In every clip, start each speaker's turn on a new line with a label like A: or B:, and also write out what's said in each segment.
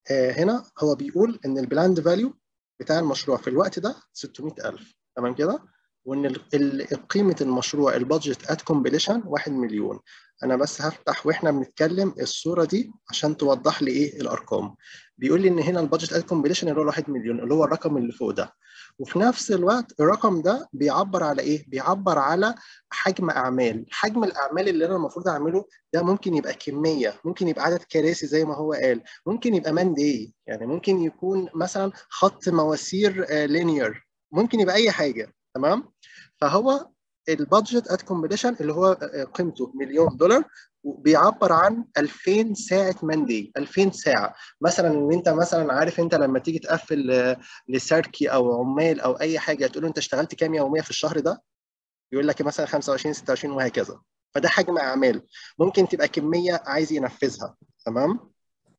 A: آه هنا هو بيقول ان البلاند فاليو بتاع المشروع في الوقت ده 600000 تمام كده وان قيمه المشروع البادجت ات كومبليشن 1 مليون انا بس هفتح واحنا بنتكلم الصوره دي عشان توضح لي ايه الارقام بيقول لي ان هنا البادجت ات كومبليشن اللي هو 1 مليون اللي هو الرقم اللي فوق ده وفي نفس الوقت الرقم ده بيعبر على ايه بيعبر على حجم اعمال حجم الاعمال اللي انا المفروض اعمله ده ممكن يبقى كميه ممكن يبقى عدد كراسي زي ما هو قال ممكن يبقى مان داي يعني ممكن يكون مثلا خط مواسير لينير ممكن يبقى اي حاجه تمام فهو البادجت ات كومبليشن اللي هو قيمته مليون دولار بيعبر عن 2000 ساعه ماندي 2000 ساعه مثلا ان انت مثلا عارف انت لما تيجي تقفل لساركي او عمال او اي حاجه تقول له انت اشتغلت كام يوميه في الشهر ده يقول لك مثلا 25 26 وهكذا فده حجم اعمال ممكن تبقى كميه عايز ينفذها تمام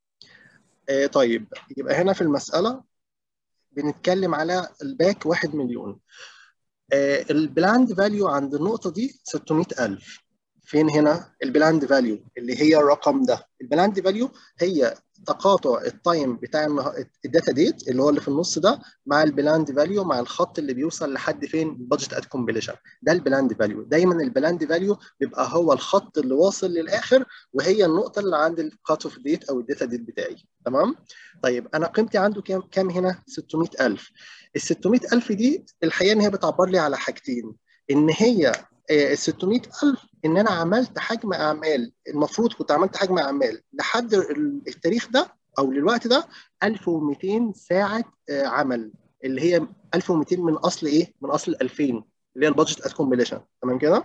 A: آه طيب يبقى هنا في المساله بنتكلم على الباك 1 مليون آه البلاند فاليو عند النقطة دي 600000 فين هنا البلاند فاليو اللي هي الرقم ده البلاند فاليو هي تقاطع التايم بتاع الداتا ديت اللي هو اللي في النص ده مع البلاند فاليو مع الخط اللي بيوصل لحد فين البادجت ات كومبليشن ده البلاند فاليو دايما البلاند فاليو بيبقى هو الخط اللي واصل للاخر وهي النقطه اللي عند الكات اوف ديت او الداتا ديت بتاعي تمام طيب انا قيمتي عنده كام كام هنا 600000 ال 600000 دي الحقيقه ان هي بتعبر لي على حاجتين ان هي ال 600000 ان انا عملت حجم اعمال المفروض كنت عملت حجم اعمال لحد التاريخ ده او للوقت ده 1200 ساعه عمل اللي هي 1200 من اصل ايه؟ من اصل 2000 اللي هي البادجت ات كومبليشن تمام كده؟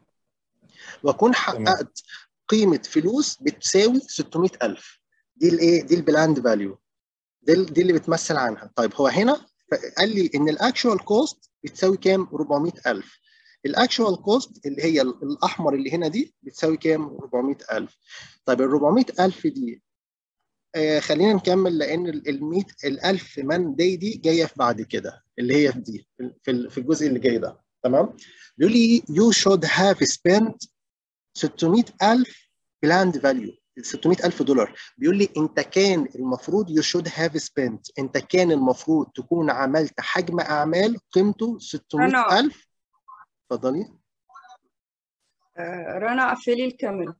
A: واكون حققت قيمه فلوس بتساوي 600000 دي الايه؟ دي البلاند فاليو دي, دي اللي بتمثل عنها طيب هو هنا قال لي ان الاكشوال كوست بتساوي كام؟ 400000 الاكشوال كوست اللي هي الاحمر اللي هنا دي بتساوي كام 400000 طيب ال 400000 دي آه خلينا نكمل لان ال 100 ال 1000 مان داي دي جايه في بعد كده اللي هي في دي في في الجزء اللي جاي ده تمام بيقول لي يو شود هاف سبنت 600000 بلاند فاليو 600000 دولار بيقول لي انت كان المفروض يو شود هاف سبنت انت كان المفروض تكون عملت حجم اعمال قيمته 600000 اتفضلي
B: رنا قفلي الكاميرا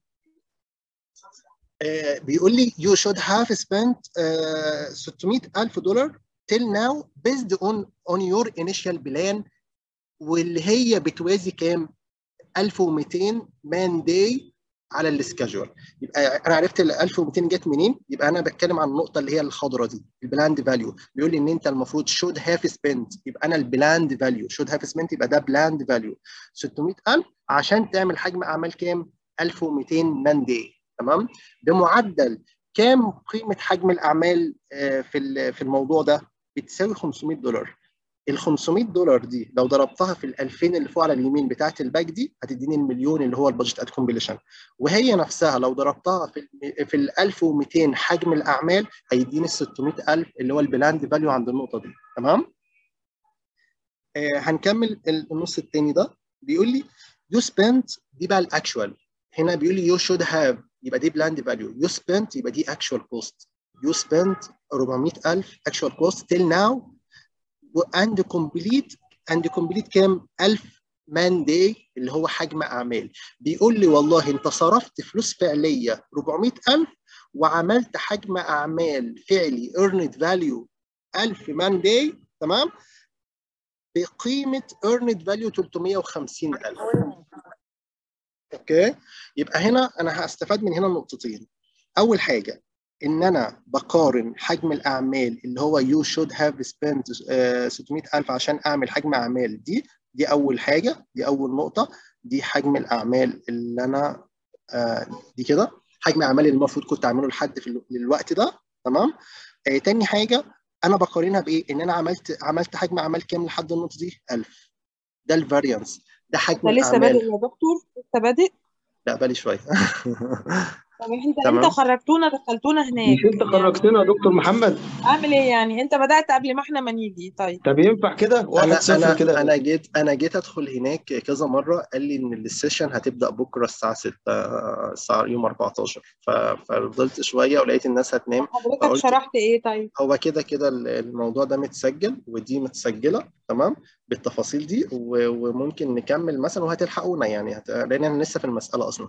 A: uh, بيقول لي you should have spent uh, 600,000 دولار till now based on on your initial plan واللي هي بتوازي كام 1200 مان داي على السكجول يبقى انا عرفت ال 1200 جت منين يبقى انا بتكلم عن النقطه اللي هي الخضراء دي البلاند فاليو بيقول لي ان انت المفروض شود هاف سبنت يبقى انا البلاند فاليو شود هاف سبنت يبقى ده بلاند فاليو 600000 عشان تعمل حجم اعمال كام 1200 مان داي تمام بمعدل كام قيمه حجم الاعمال في في الموضوع ده بتساوي 500 دولار ال 500 دولار دي لو ضربتها في ال 2000 اللي فوق على اليمين بتاعه الباك دي هتديني المليون اللي هو البادجت ات كومبليشن وهي نفسها لو ضربتها في ال في ال 1200 حجم الاعمال هيديني ال 600000 اللي هو البلاند فاليو عند النقطه دي تمام آه هنكمل النص الثاني ده بيقول لي يو سبنت دي بقى الاكشوال هنا بيقول لي يو شود هاف يبقى دي بلاند فاليو يو سبنت يبقى دي اكشوال كوست يو سبنت 400000 اكشوال كوست تيل ناو اند كومبليت اند كومبليت كام 1000 مان داي اللي هو حجم اعمال بيقول لي والله انت صرفت فلوس فعليه 400000 وعملت حجم اعمال فعلي earned value 1000 مان داي تمام بقيمه earned value 350000 اوكي يبقى هنا انا هستفاد من هنا نقطتين اول حاجه ان انا بقارن حجم الاعمال اللي هو يو شود هاف سبنت 600000 عشان اعمل حجم اعمال دي دي اول حاجه دي اول نقطه دي حجم الاعمال اللي انا آه دي كده حجم اعمال اللي المفروض كنت اعمله لحد في الوقت ده تمام آه تاني حاجه انا بقارنها بايه ان انا عملت عملت حجم اعمال كام لحد النقطه دي 1000 ده الفاريانس ده حجم
B: لسه
A: الاعمال
B: بادئ يا دكتور لسه بادئ
A: لا بالي شويه
B: طب انت
A: تمام.
B: انت خرجتونا دخلتونا هناك
C: مش انت خرجتنا يا دكتور محمد
B: اعمل ايه يعني انت بدأت قبل ما احنا ما نيجي طيب
C: طب ينفع كده
A: انا
C: واحد صفر
A: انا
C: كده
A: انا جيت انا جيت ادخل هناك كذا مره قال لي ان السيشن هتبدا بكره الساعه 6 الساعه يوم 14 ف- ففضلت شويه ولقيت الناس هتنام
B: حضرتك
A: فقلت
B: شرحت ايه طيب
A: هو كده كده الموضوع ده متسجل ودي متسجله تمام بالتفاصيل دي و- وممكن نكمل مثلا وهتلحقونا يعني هت... لان انا لسه في المساله اصلا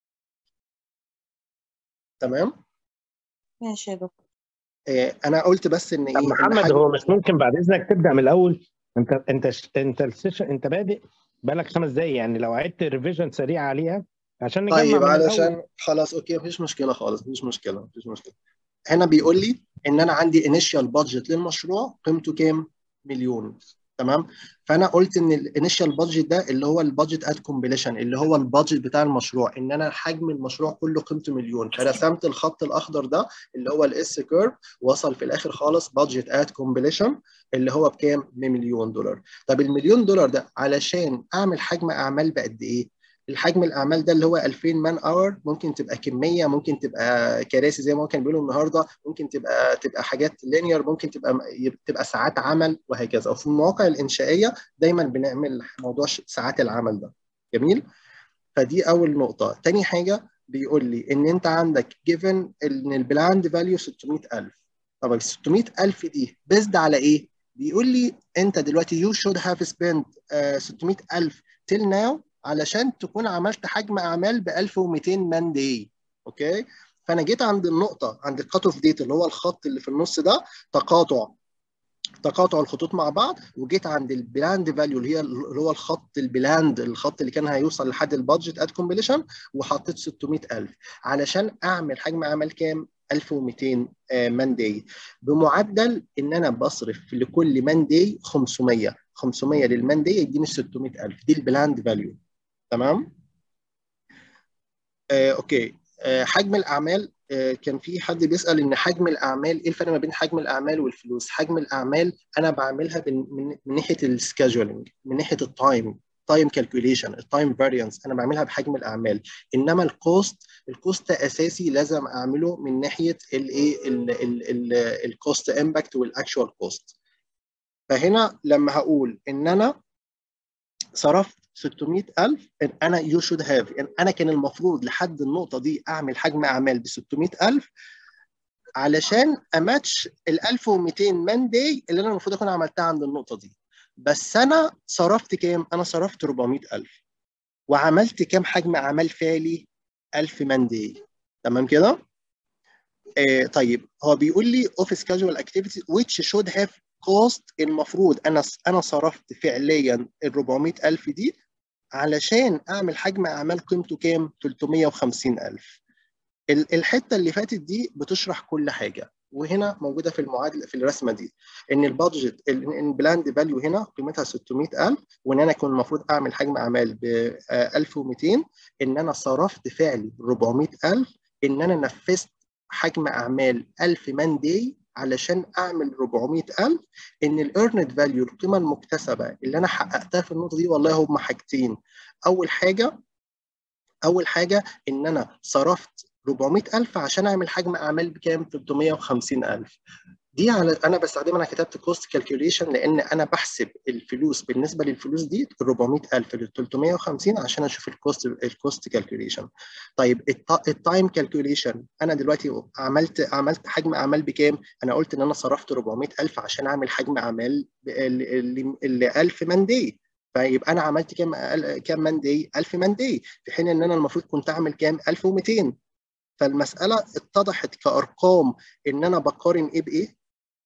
A: تمام
B: ماشي يا دكتور
A: إيه انا قلت بس ان
D: طب
A: ايه ان
D: محمد
A: حجم
D: هو مش ممكن بعد اذنك تبدا من الاول انت انت انت السيشن انت بادئ بقالك خمس دقايق يعني لو عدت ريفيجن سريع عليها عشان نجمع
A: طيب
D: من الاول
A: علشان خلاص اوكي مفيش مشكله خالص مفيش مشكله مفيش مشكله هنا بيقول لي ان انا عندي انيشال بادجت للمشروع قيمته كام مليون تمام فانا قلت ان الانيشال بادجت ده اللي هو البادجت ات كومبليشن اللي هو البادجت بتاع المشروع ان انا حجم المشروع كله قيمته مليون فرسمت الخط الاخضر ده اللي هو الاس كيرف وصل في الاخر خالص بادجت ات كومبليشن اللي هو بكام بمليون دولار طب المليون دولار ده علشان اعمل حجم اعمال بقد ايه الحجم الاعمال ده اللي هو 2000 مان اور ممكن تبقى كميه ممكن تبقى كراسي زي ما كان بيقولوا النهارده ممكن تبقى تبقى حاجات لينير ممكن تبقى تبقى ساعات عمل وهكذا وفي المواقع الانشائيه دايما بنعمل موضوع ساعات العمل ده جميل فدي اول نقطه تاني حاجه بيقول لي ان انت عندك جيفن ان البلاند فاليو 600000 طب ال 600000 دي بيزد على ايه بيقول لي انت دلوقتي you should have spent uh, 600000 till now علشان تكون عملت حجم اعمال ب 1200 مان داي اوكي فانا جيت عند النقطه عند الكات اوف ديت اللي هو الخط اللي في النص ده تقاطع تقاطع الخطوط مع بعض وجيت عند البلاند فاليو اللي هي اللي هو الخط البلاند الخط اللي كان هيوصل لحد البادجت ات كومبليشن وحطيت 600000 علشان اعمل حجم عمل كام 1200 مان داي بمعدل ان انا بصرف لكل مان داي 500 500 للمان داي يديني 600000 دي البلاند فاليو تمام آه، اوكي آه، حجم الاعمال آه، كان في حد بيسال ان حجم الاعمال ايه الفرق ما بين حجم الاعمال والفلوس حجم الاعمال انا بعملها من, من, من ناحيه السكادجولينج من ناحيه التايم تايم كالكوليشن التايم فاريانس انا بعملها بحجم الاعمال انما الكوست الكوست اساسي لازم اعمله من ناحيه الايه الكوست امباكت والاكشوال كوست فهنا لما هقول ان انا صرفت 600000 ان انا يو شود هاف ان انا كان المفروض لحد النقطه دي اعمل حجم اعمال ب 600000 علشان اماتش ال 1200 مان داي اللي انا المفروض اكون عملتها عند النقطه دي بس انا صرفت كام؟ انا صرفت 400000 وعملت كام حجم اعمال فعلي؟ 1000 مان داي تمام كده؟ آه طيب هو بيقول لي اوفيس كاجوال اكتيفيتي which should have cost المفروض انا انا صرفت فعليا ال 400000 دي علشان اعمل حجم اعمال قيمته كام 350000 الحته اللي فاتت دي بتشرح كل حاجه وهنا موجوده في المعادله في الرسمه دي ان البادجت البلاند فاليو هنا قيمتها 600000 وان انا كنت المفروض اعمل حجم اعمال ب 1200 ان انا صرفت فعلي 400000 ان انا نفذت حجم اعمال 1000 مان داي علشان اعمل 400000 ان الايرند فاليو القيمه المكتسبه اللي انا حققتها في النقطه دي والله هم حاجتين اول حاجه اول حاجه ان انا صرفت 400000 عشان اعمل حجم اعمال بكام 350000 دي على انا بستخدمها انا كتبت كوست كالكوليشن لان انا بحسب الفلوس بالنسبه للفلوس دي ال 400000 لل 350 عشان اشوف الكوست الكوست كالكوليشن طيب التايم كالكوليشن انا دلوقتي عملت عملت حجم اعمال بكام انا قلت ان انا صرفت 400000 عشان اعمل حجم اعمال ال 1000 مان داي فيبقى انا عملت كام كام مان داي 1000 مان داي في حين ان انا المفروض كنت اعمل كام 1200 فالمساله اتضحت كارقام ان انا بقارن ايه بايه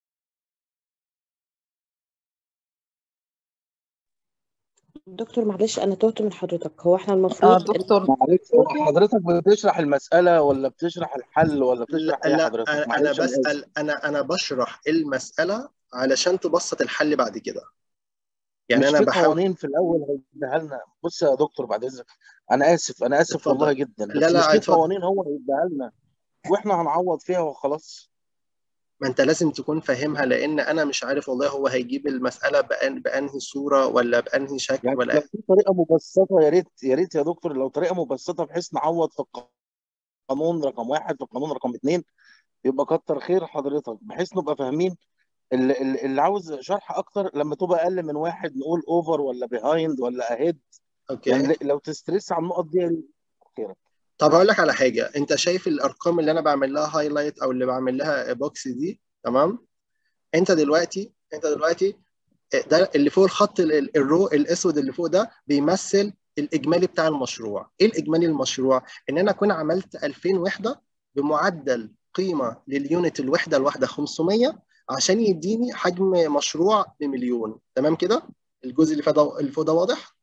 E: دكتور معلش انا تهت من حضرتك هو احنا المفروض
B: اه دكتور
C: معلش هو حضرتك بتشرح المسألة ولا بتشرح الحل ولا بتشرح ايه
A: لا
C: حضرتك؟
A: انا
C: معلش أنا آسف.
A: بسال انا انا بشرح المساله علشان تبسط الحل بعد كده يعني
C: مش
A: انا
C: في
A: بحاول
C: قوانين في الأول هيديها لنا بص يا دكتور بعد إذنك أنا آسف أنا آسف
A: اتفضل.
C: والله جدا بس
A: لا، لا،
C: مش في
A: اتفضل.
C: قوانين هو هيديها لنا وإحنا هنعوض فيها وخلاص
A: ما انت لازم تكون فاهمها لان انا مش عارف والله هو هيجيب المساله بأن بانهي صوره ولا بانهي شكل
C: يعني لو
A: ولا
C: في طريقة مبسطة يا ريت يا ريت يا دكتور لو طريقة مبسطة بحيث نعوض في القانون رقم واحد في القانون رقم اثنين يبقى كتر خير حضرتك بحيث نبقى فاهمين اللي, اللي عاوز شرح اكتر لما تبقى اقل من واحد نقول اوفر ولا بيهايند ولا اهيد
A: اوكي
C: يعني لو تسترس على النقط دي خيرك
A: طب هقول لك على حاجه انت شايف الارقام اللي انا بعمل لها هايلايت او اللي بعمل لها بوكس دي تمام انت دلوقتي انت دلوقتي ده اللي فوق الخط ال- ال- الرو الاسود اللي فوق ده بيمثل الاجمالي بتاع المشروع ايه الاجمالي المشروع ان انا اكون عملت 2000 وحده بمعدل قيمه لليونت الوحده الواحده 500 عشان يديني حجم مشروع بمليون تمام كده الجزء اللي فوق ده اللي فوق ده واضح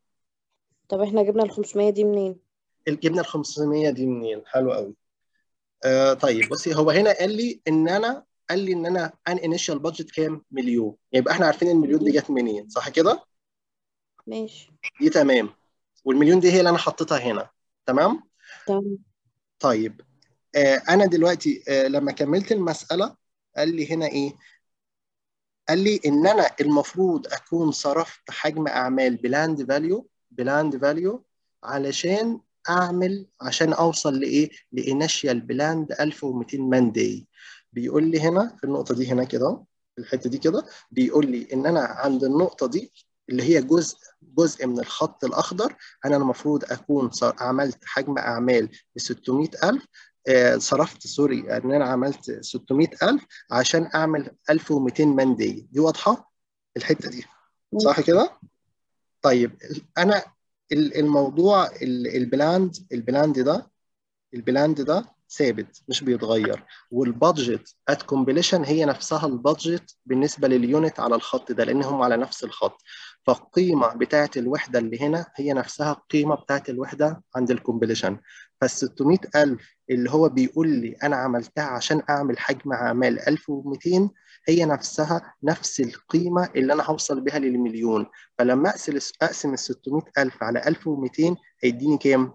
E: طب احنا جبنا ال 500 دي منين؟
A: جبنا ال 500 دي منين حلو قوي آه طيب بصي هو هنا قال لي ان انا قال لي ان انا ان انيشال بادجت كام مليون يبقى احنا عارفين المليون دي جت منين صح كده
E: ماشي
A: دي تمام والمليون دي هي اللي انا حطيتها هنا تمام
E: تمام
A: طيب آه انا دلوقتي آه لما كملت المساله قال لي هنا ايه قال لي ان انا المفروض اكون صرفت حجم اعمال بلاند فاليو بلاند فاليو علشان اعمل عشان اوصل لايه لانيشيال بلاند 1200 مان داي بيقول لي هنا في النقطه دي هنا كده في الحته دي كده بيقول لي ان انا عند النقطه دي اللي هي جزء جزء من الخط الاخضر انا المفروض اكون صار- عملت حجم اعمال ب 600000 آه، صرفت سوري ان انا عملت 600000 عشان اعمل 1200 مان داي دي واضحه الحته دي صح كده طيب انا ال- الموضوع ال- البلاند البلاند ده البلاند ده ثابت مش بيتغير والبادجت ات كومبليشن هي نفسها البادجت بالنسبه لليونت على الخط ده لانهم على نفس الخط فالقيمه بتاعه الوحده اللي هنا هي نفسها القيمه بتاعه الوحده عند الكومبليشن فال 600000 اللي هو بيقول لي انا عملتها عشان اعمل حجم اعمال 1200 هي نفسها نفس القيمه اللي انا هوصل بها للمليون فلما اقسم اقسم ال 600000 على 1200 هيديني كام؟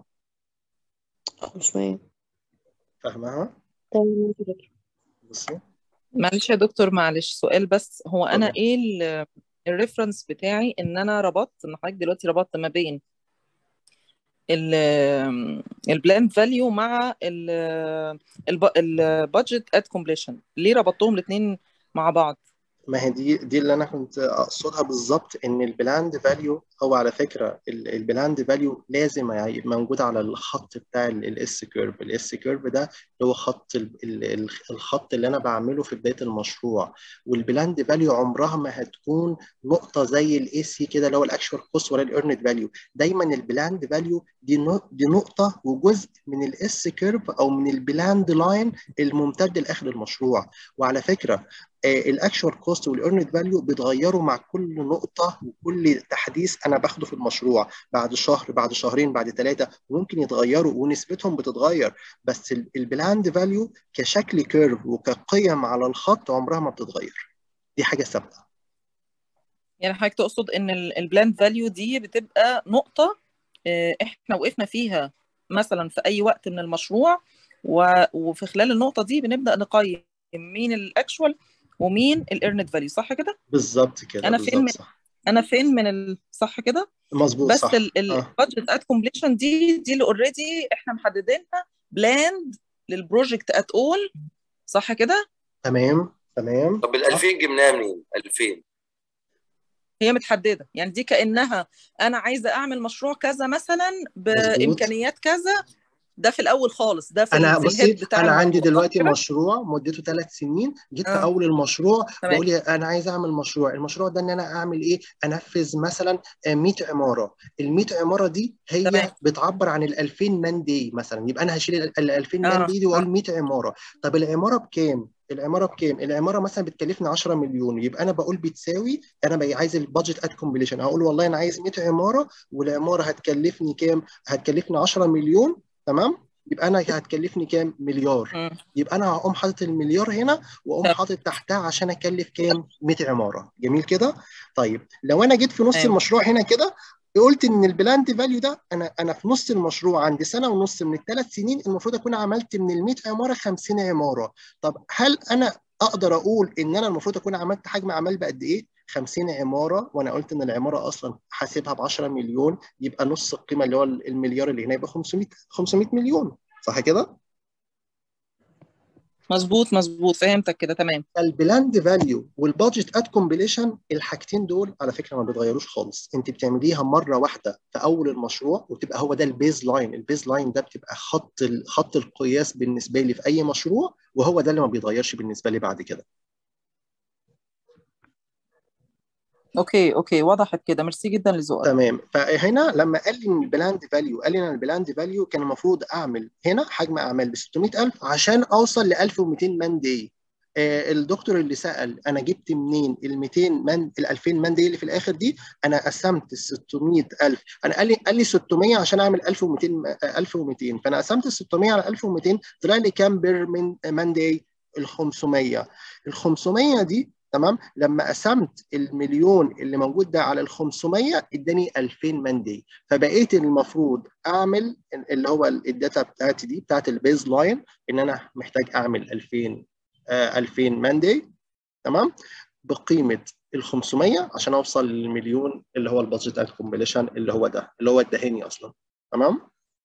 E: 500
A: فاهمها؟
E: تمام ماشي يا دكتور.
A: بصي
B: معلش يا دكتور معلش سؤال بس هو انا
A: اتفضل.
B: ايه ال- الريفرنس بتاعي ان انا ربطت ان حضرتك دلوقتي ربطت ما بين البلان فاليو مع البادجت ات كومبليشن ليه ربطتهم الاثنين مع بعض
A: ما هي دي دي اللي انا كنت اقصدها بالظبط ان البلاند فاليو هو على فكره ال- البلاند فاليو لازم يبقى موجود على الخط بتاع الاس كيرف الاس كيرف ده اللي هو خط ال- ال- ال- الخط اللي انا بعمله في بدايه المشروع والبلاند فاليو عمرها ما هتكون نقطه زي الاي سي كده اللي هو الاكشوال كوست ولا الايرند فاليو دايما البلاند فاليو دي نو- دي نقطه وجزء من الاس كيرف او من البلاند لاين الممتد لاخر المشروع وعلى فكره الاكشوال كوست والايرند فاليو بيتغيروا مع كل نقطه وكل تحديث انا باخده في المشروع بعد شهر بعد شهرين بعد ثلاثه ممكن يتغيروا ونسبتهم بتتغير بس البلاند فاليو كشكل كيرف وكقيم على الخط عمرها ما بتتغير دي حاجه ثابته
B: يعني حضرتك تقصد ان البلان فاليو دي بتبقى نقطة آه، احنا وقفنا فيها مثلا في اي وقت من المشروع و- وفي خلال النقطة دي بنبدأ نقيم مين الاكشوال ومين الايرند فاليو صح كده
A: بالظبط كده
B: أنا فين
A: بالظبط
B: من-
A: صح
B: انا فين من ال... صح كده
A: مظبوط
B: بس
A: صح اه
B: البادجت ات كومبليشن دي دي اللي اوريدي احنا محددينها بلاند للبروجكت ات اول صح كده
A: تمام تمام
F: طب ال
A: صح
F: 2000 جبناها منين؟ 2000
B: هي متحدده يعني دي كانها انا عايزه اعمل مشروع كذا مثلا
A: مظبوط
B: بامكانيات كذا ده في الاول خالص ده في,
A: انا
B: ال- في
A: بصي
B: الهيد بتاع
A: انا عندي
B: المشروع صح
A: دلوقتي
B: كده
A: مشروع مدته ثلاث سنين جيت في
B: اه
A: اول المشروع
B: تمام
A: بقول يا انا عايز اعمل مشروع المشروع ده ان انا اعمل ايه انفذ مثلا آه، 100 عماره ال 100 عماره دي
B: تمام
A: هي بتعبر عن ال 2000 مان داي مثلا يبقى انا هشيل ال 2000 مان
B: اه
A: دي دي واقول
B: اه
A: 100 عماره طب العماره بكام العماره بكام العماره مثلا بتكلفني 10 مليون يبقى انا بقول بتساوي انا بقى عايز البادجت ات كومبليشن هقول والله انا عايز 100 عماره والعماره هتكلفني كام هتكلفني 10 مليون تمام يبقى انا هتكلفني كام مليار
B: مم.
A: يبقى انا هقوم حاطط المليار هنا واقوم
B: طب
A: حاطط تحتها عشان اكلف كام 100 عماره جميل كده طيب لو انا جيت في نص
B: تمام
A: المشروع هنا كده قلت ان البلاند فاليو ده انا انا في نص المشروع عندي سنه ونص من الثلاث سنين المفروض اكون عملت من ال 100 عماره 50 عماره طب هل انا اقدر اقول ان انا المفروض اكون عملت حجم اعمال بقد ايه 50 عماره وانا قلت ان العماره اصلا حاسبها ب 10 مليون يبقى نص القيمه اللي هو المليار اللي هنا يبقى 500 500 مليون صح كده
B: مظبوط مظبوط فهمتك كده تمام
A: البلاند فاليو والبادجت ات كومبليشن الحاجتين دول على فكره ما بيتغيروش خالص انت بتعمليها مره واحده في اول المشروع وتبقى هو ده البيز لاين البيز لاين ده بتبقى خط ال- خط القياس بالنسبه لي في اي مشروع وهو ده اللي ما بيتغيرش بالنسبه لي بعد كده
B: اوكي اوكي وضحت كده ميرسي جدا لذوقك
A: تمام فهنا لما قال لي ان البلاند فاليو قال لي ان البلاند فاليو كان المفروض اعمل هنا حجم اعمال ب 600000 عشان اوصل ل 1200 مان داي آه الدكتور اللي سال انا جبت منين ال 200 مان ال 2000 مان داي اللي في الاخر دي انا قسمت ال 600000 انا قال لي قال لي 600 عشان اعمل 1200 آه، 1200 فانا قسمت ال 600 على 1200 طلع لي كام بير من مان داي ال 500 ال 500 دي تمام لما قسمت المليون اللي موجود ده على ال 500 اداني 2000 مان داي فبقيت المفروض اعمل اللي هو الداتا بتاعتي دي بتاعت البيز لاين ان انا محتاج اعمل 2000 آه 2000 مان داي تمام بقيمه ال 500 عشان اوصل للمليون اللي هو البادجت ات كومبليشن اللي هو ده اللي هو اداهاني اصلا تمام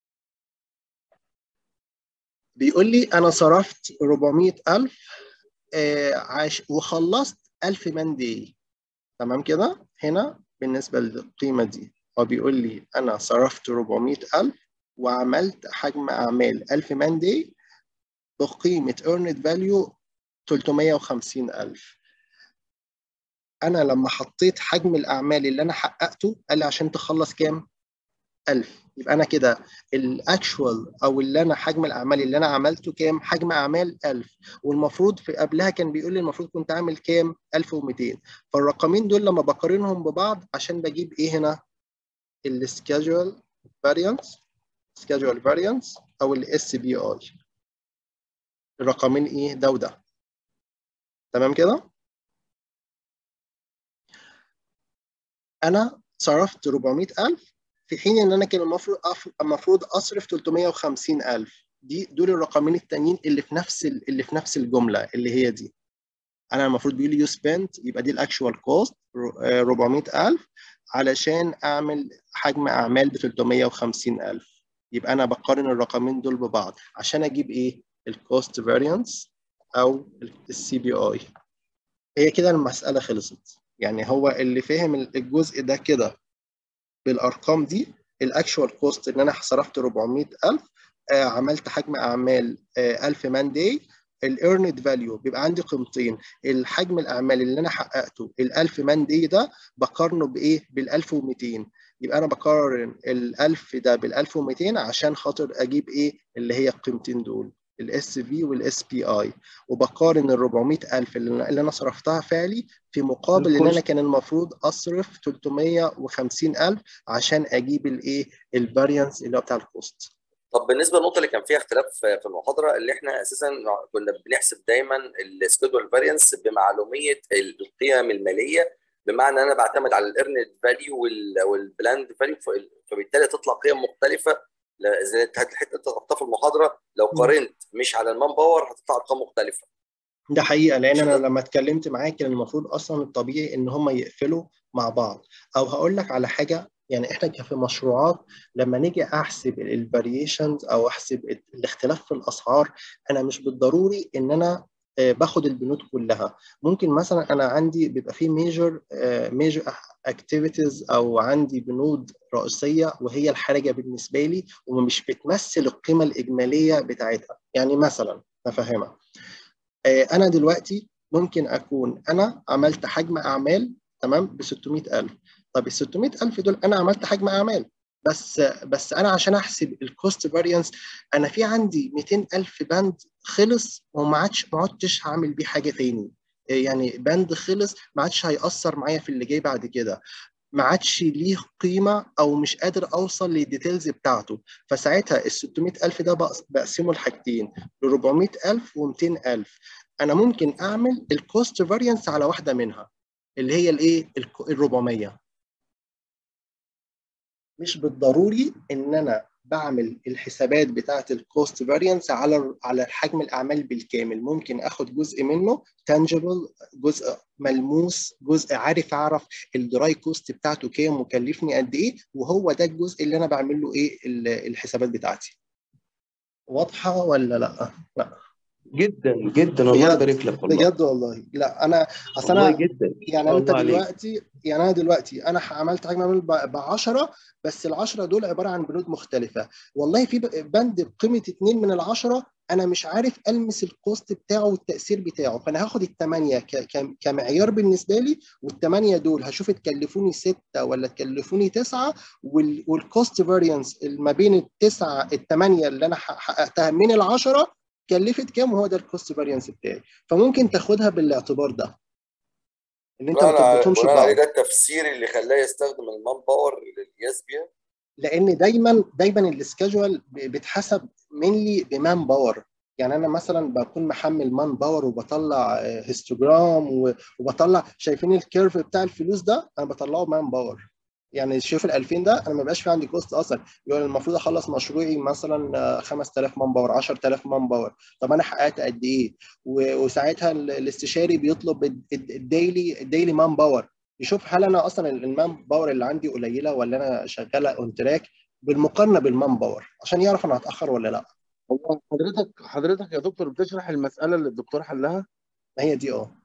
A: بيقول لي انا صرفت 400000 آه عاش وخلصت 1000 مان داي تمام كده هنا بالنسبه للقيمه دي هو بيقول لي انا صرفت 400000 وعملت حجم اعمال 1000 مان داي بقيمه earned value 350000 انا لما حطيت حجم الاعمال اللي انا حققته قال لي عشان تخلص كام 1000 يبقى انا كده الاكشوال او اللي انا حجم الاعمال اللي انا عملته كام حجم اعمال 1000 والمفروض في قبلها كان بيقول لي المفروض كنت عامل كام 1200 فالرقمين دول لما بقارنهم ببعض عشان بجيب ايه هنا السكادجول فاريانس سكادجول فاريانس او الاس بي اي الرقمين ايه ده وده تمام كده انا صرفت 400000 في حين ان انا كان المفروض المفروض اصرف 350000 دي دول الرقمين التانيين اللي في نفس اللي في نفس الجمله اللي هي دي انا المفروض بيقول لي يو سبنت يبقى دي الاكشوال كوست 400000 علشان اعمل حجم اعمال ب 350000 يبقى انا بقارن الرقمين دول ببعض عشان اجيب ايه الكوست فاريانس او السي بي اي هي كده المساله خلصت يعني هو اللي فاهم الجزء ده كده بالارقام دي الاكشوال كوست ان انا صرفت 400000 آه عملت حجم اعمال آه 1000 مان داي الايرند فاليو بيبقى عندي قيمتين الحجم الاعمال اللي انا حققته ال 1000 مان داي ده بقارنه بايه بال 1200 يبقى انا بقارن ال 1000 ده بال 1200 عشان خاطر اجيب ايه اللي هي القيمتين دول الاس في والاس بي اي وبقارن ال 400000 اللي انا صرفتها فعلي في مقابل ان انا كان المفروض اصرف 350000 عشان اجيب الايه الفاريانس اللي هو بتاع الكوست
F: طب بالنسبه للنقطه اللي كان فيها اختلاف في المحاضره اللي احنا اساسا كنا بنحسب دايما السكيدول فاريانس بمعلوميه القيم الماليه بمعنى انا بعتمد على الايرند فاليو والبلاند فاليو فبالتالي تطلع قيم مختلفه زي الحته انت طرحتها في المحاضره لو قارنت مش على المان باور هتطلع ارقام مختلفه
A: ده حقيقه لان انا لما اتكلمت معاك كان المفروض اصلا الطبيعي ان هم يقفلوا مع بعض او هقول لك على حاجه يعني احنا في مشروعات لما نيجي احسب الفاريشنز او احسب الاختلاف في الاسعار انا مش بالضروري ان انا باخد البنود كلها ممكن مثلا انا عندي بيبقى في ميجر ميجر اكتيفيتيز او عندي بنود رئيسيه وهي الحرجه بالنسبه لي ومش بتمثل القيمه الاجماليه بتاعتها يعني مثلا افهمها انا دلوقتي ممكن اكون انا عملت حجم اعمال تمام ب 600000 طب ال 600000 دول انا عملت حجم اعمال بس بس انا عشان احسب الكوست فاريانس انا في عندي 200000 بند خلص وما عادش ما عدتش هعمل بيه حاجه تاني يعني بند خلص ما عادش هيأثر معايا في اللي جاي بعد كده ما عادش ليه قيمه او مش قادر اوصل للديتيلز بتاعته فساعتها ال 600000 ده بقسمه لحاجتين ل 400000 و 200000 انا ممكن اعمل الكوست فاريانس على واحده منها اللي هي الايه ال 400 مش بالضروري ان انا بعمل الحسابات بتاعه الكوست فاريانس على على حجم الاعمال بالكامل ممكن اخد جزء منه تانجبل جزء ملموس جزء عارف اعرف الدراي كوست بتاعته كام وكلفني قد ايه وهو ده الجزء اللي انا بعمل له ايه الحسابات بتاعتي واضحه ولا لا لا
G: جدا جدا الله
A: بجد
G: يبارك لك والله
A: بجد والله لا انا اصل
G: والله
A: انا
G: جدا
A: يعني
G: ما
A: انت
G: الله عليك
A: دلوقتي يعني انا دلوقتي انا ح- عملت حجم عمل ب 10 بس ال 10 دول عباره عن بنود مختلفه والله في ب- بند بقيمه 2 من العشرة انا مش عارف المس الكوست بتاعه والتاثير بتاعه فانا هاخد الثمانيه ك- ك- كمعيار بالنسبه لي والثمانيه دول هشوف تكلفوني سته ولا تكلفوني تسعه وال- والكوست فاريانس ما بين التسعه الثمانيه اللي انا ح- حققتها من العشره كلفت كام وهو ده الكوست فاريانس بتاعي فممكن تاخدها بالاعتبار ده ان انت ما
F: بناء على
A: تربطهمش
F: بناء عليه
A: ببعض
F: ده التفسير اللي خلاه يستخدم المان باور للقياس بيها
A: لان دايما دايما السكادجوال بيتحسب منلي بمان باور يعني انا مثلا بكون محمل مان باور وبطلع هيستوجرام وبطلع شايفين الكيرف بتاع الفلوس ده انا بطلعه مان باور يعني شوف ال 2000 ده انا ما بقاش في عندي كوست اصلا يقول المفروض اخلص مشروعي مثلا آه، 5000 مان باور 10000 مان باور طب انا حققت قد ايه و- وساعتها ال- الاستشاري بيطلب الد- الد- الديلي الديلي مان باور يشوف هل انا اصلا المان باور اللي عندي قليله ولا انا شغاله اون تراك بالمقارنه بالمان باور عشان يعرف انا هتاخر ولا لا
C: هو حضرتك حضرتك يا دكتور بتشرح المسألة اللي الدكتور حلها
A: ما هي دي اه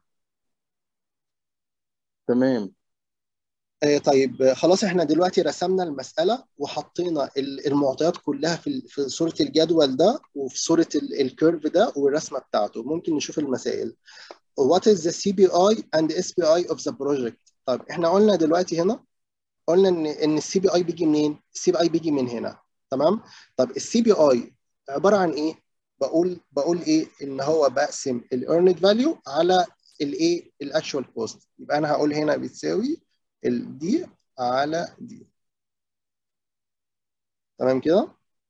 C: تمام
A: آه، طيب آه، خلاص احنا دلوقتي رسمنا المسألة وحطينا ال- المعطيات كلها في ال- في صورة الجدول ده وفي صورة ال- الكيرف ده والرسمة بتاعته ممكن نشوف المسائل What is the CBI and SPI of the project طب احنا قلنا دلوقتي هنا قلنا ان ان السي بي اي بيجي منين السي بي اي بيجي من هنا تمام طب السي بي اي عبارة عن ايه بقول بقول ايه ان هو بقسم الايرند فاليو على الايه الاكشوال كوست يبقى انا هقول هنا بتساوي الدي على دي تمام كده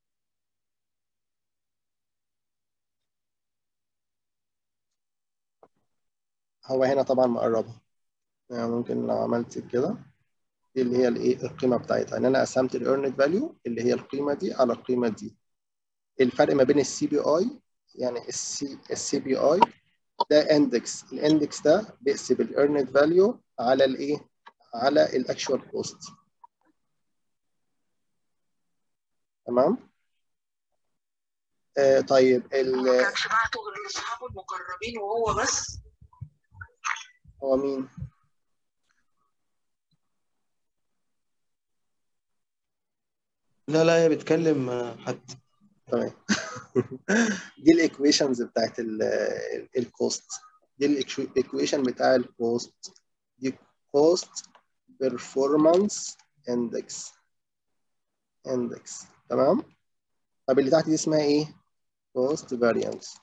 A: هو هنا طبعا مقربها يعني ممكن لو عملت كده دي اللي هي الايه القيمه بتاعتها ان انا قسمت الايرند فاليو اللي هي القيمه دي على القيمه دي الفرق ما بين السي بي اي يعني السي السي بي اي ده اندكس الاندكس ده بيقسم الايرند فاليو على الايه على الاكشوال كوست تمام آه طيب ال
H: ما كانش بعته غير لاصحابه المقربين وهو بس
A: هو مين
G: لا لا هي بتكلم آه، حد
A: تمام دي الايكويشنز بتاعت الكوست دي الايكويشن بتاع الكوست دي كوست بيرفورمانس اندكس اندكس تمام طب اللي تحت دي اسمها ايه كوست فاريانس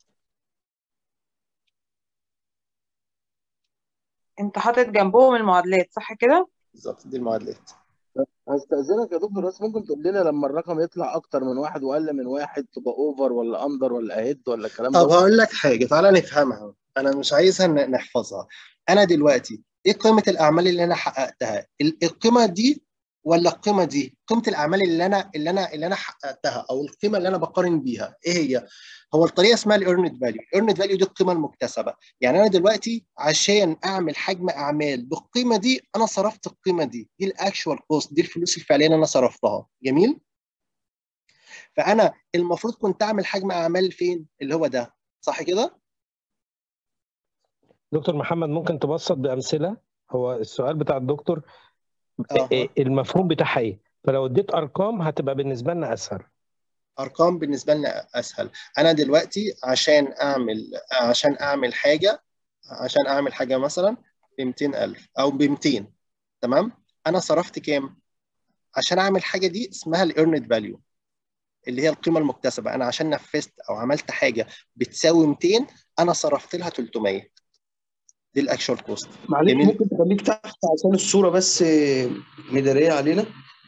I: انت حاطط جنبهم المعادلات صح كده؟
A: بالظبط دي المعادلات
C: هستأذنك يا دكتور بس ممكن تقول لنا لما الرقم يطلع أكتر من واحد وأقل من واحد تبقى أوفر ولا أندر ولا أهيد ولا الكلام
A: طب
C: ده؟
A: هقول لك حاجه تعالى نفهمها انا مش عايزها ن- نحفظها انا دلوقتي ايه قيمه الاعمال اللي انا حققتها ال- القيمه دي ولا القيمه دي قيمه الاعمال اللي انا اللي انا اللي انا حققتها او القيمه اللي انا بقارن بيها ايه هي هو الطريقه اسمها الايرند فاليو الايرند فاليو دي القيمه المكتسبه يعني انا دلوقتي عشان اعمل حجم اعمال بالقيمه دي انا صرفت القيمه دي دي الاكشوال كوست دي الفلوس الفعليه اللي انا صرفتها جميل فانا المفروض كنت اعمل حجم اعمال فين اللي هو ده صح كده
D: دكتور محمد ممكن تبسط بامثله هو السؤال بتاع الدكتور
A: اه
D: إيه المفهوم بتاعها ايه فلو اديت ارقام هتبقى بالنسبه لنا اسهل
A: ارقام بالنسبه لنا اسهل انا دلوقتي عشان اعمل عشان اعمل حاجه عشان اعمل حاجه مثلا ب 200000 او ب 200 تمام انا صرفت كام عشان اعمل حاجه دي اسمها الايرند فاليو اللي هي القيمه المكتسبه انا عشان نفذت او عملت حاجه بتساوي 200 انا صرفت لها 300 دي الاكشوال كوست
G: معلش
A: جميل
G: ممكن تخليك تحت عشان الصورة بس آه، مدارية علينا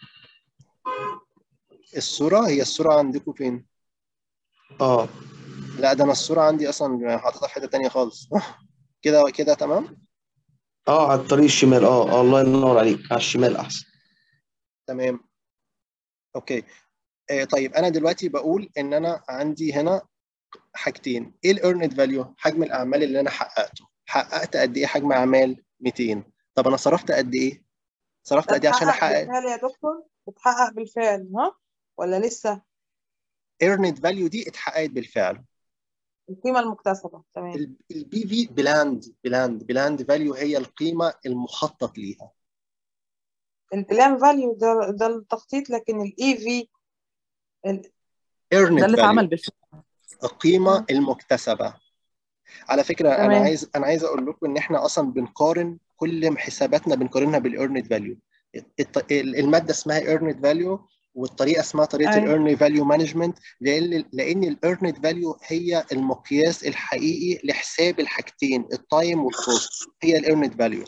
A: الصوره هي الصوره عندكم فين
G: اه
A: لا ده انا الصوره عندي اصلا حاططها في حته تانيه خالص كده كده تمام
G: اه على الطريق الشمال اه آه، الله ينور عليك على الشمال احسن
A: تمام اوكي آه طيب انا دلوقتي بقول ان انا عندي هنا حاجتين ايه الايرند فاليو حجم الاعمال اللي انا حققته حققت قد ايه حجم اعمال 200 طب انا صرفت قد ايه صرفت
I: ده
A: قد ايه عشان
I: اتحقق
A: احقق
I: بالفعل يا دكتور اتحقق بالفعل ها ولا لسه
A: ايرند فاليو دي اتحققت بالفعل
I: القيمة المكتسبة تمام
A: البي في بلاند بلاند بلاند فاليو هي القيمه المخطط ليها
I: البلان فاليو ده ده التخطيط لكن الاي في
A: earned
B: ده اللي
A: value
B: اتعمل بالفعل
A: القيمه المكتسبه على فكره انا
I: تمام.
A: عايز انا عايز اقول لكم ان احنا اصلا بنقارن كل حساباتنا بنقارنها بالايرند فاليو الماده اسمها ايرند فاليو والطريقه اسمها طريقه
I: أيوة.
A: الايرند فاليو مانجمنت لان لان الايرند فاليو هي المقياس الحقيقي لحساب الحاجتين التايم والكوست هي الايرند فاليو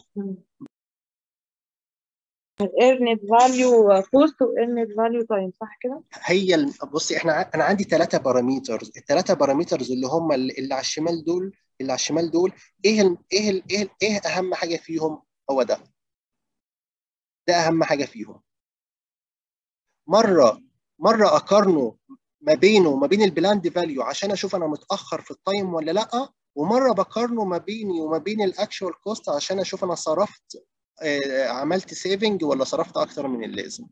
I: earned value cost و earned value time صح كده؟
A: هي الم- بصي احنا ع- انا عندي ثلاثه باراميترز الثلاثه باراميترز اللي هم اللي اللي على الشمال دول اللي على الشمال دول ايه ال ايه ال ايه, ال ايه اهم حاجه فيهم هو ده ده اهم حاجه فيهم مره مره اقارنه ما بينه وما بين البلاند فاليو عشان اشوف انا متاخر في التايم ولا لا ومره بقارنه ما بيني وما بين الاكشوال كوست عشان اشوف انا صرفت آه، عملت سيفنج ولا صرفت اكتر من اللازم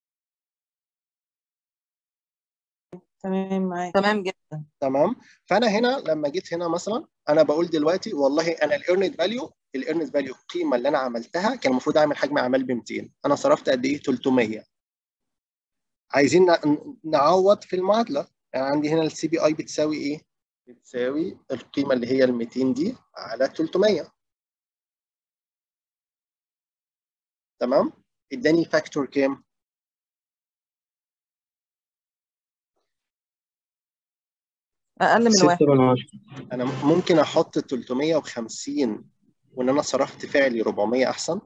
I: تمام معاك
B: تمام جدا
A: تمام فانا هنا لما جيت هنا مثلا انا بقول دلوقتي والله انا الايرند فاليو الايرند فاليو القيمه اللي انا عملتها كان المفروض اعمل حجم اعمال ب 200 انا صرفت قد ايه 300 عايزين ن- نعوض في المعادله يعني عندي هنا السي بي اي بتساوي ايه بتساوي القيمه اللي هي ال 200 دي على 300 تمام اداني فاكتور كام
B: اقل من واحد
D: ستة من عشرة
A: انا ممكن احط 350 وان انا صرفت فعلي 400 احسن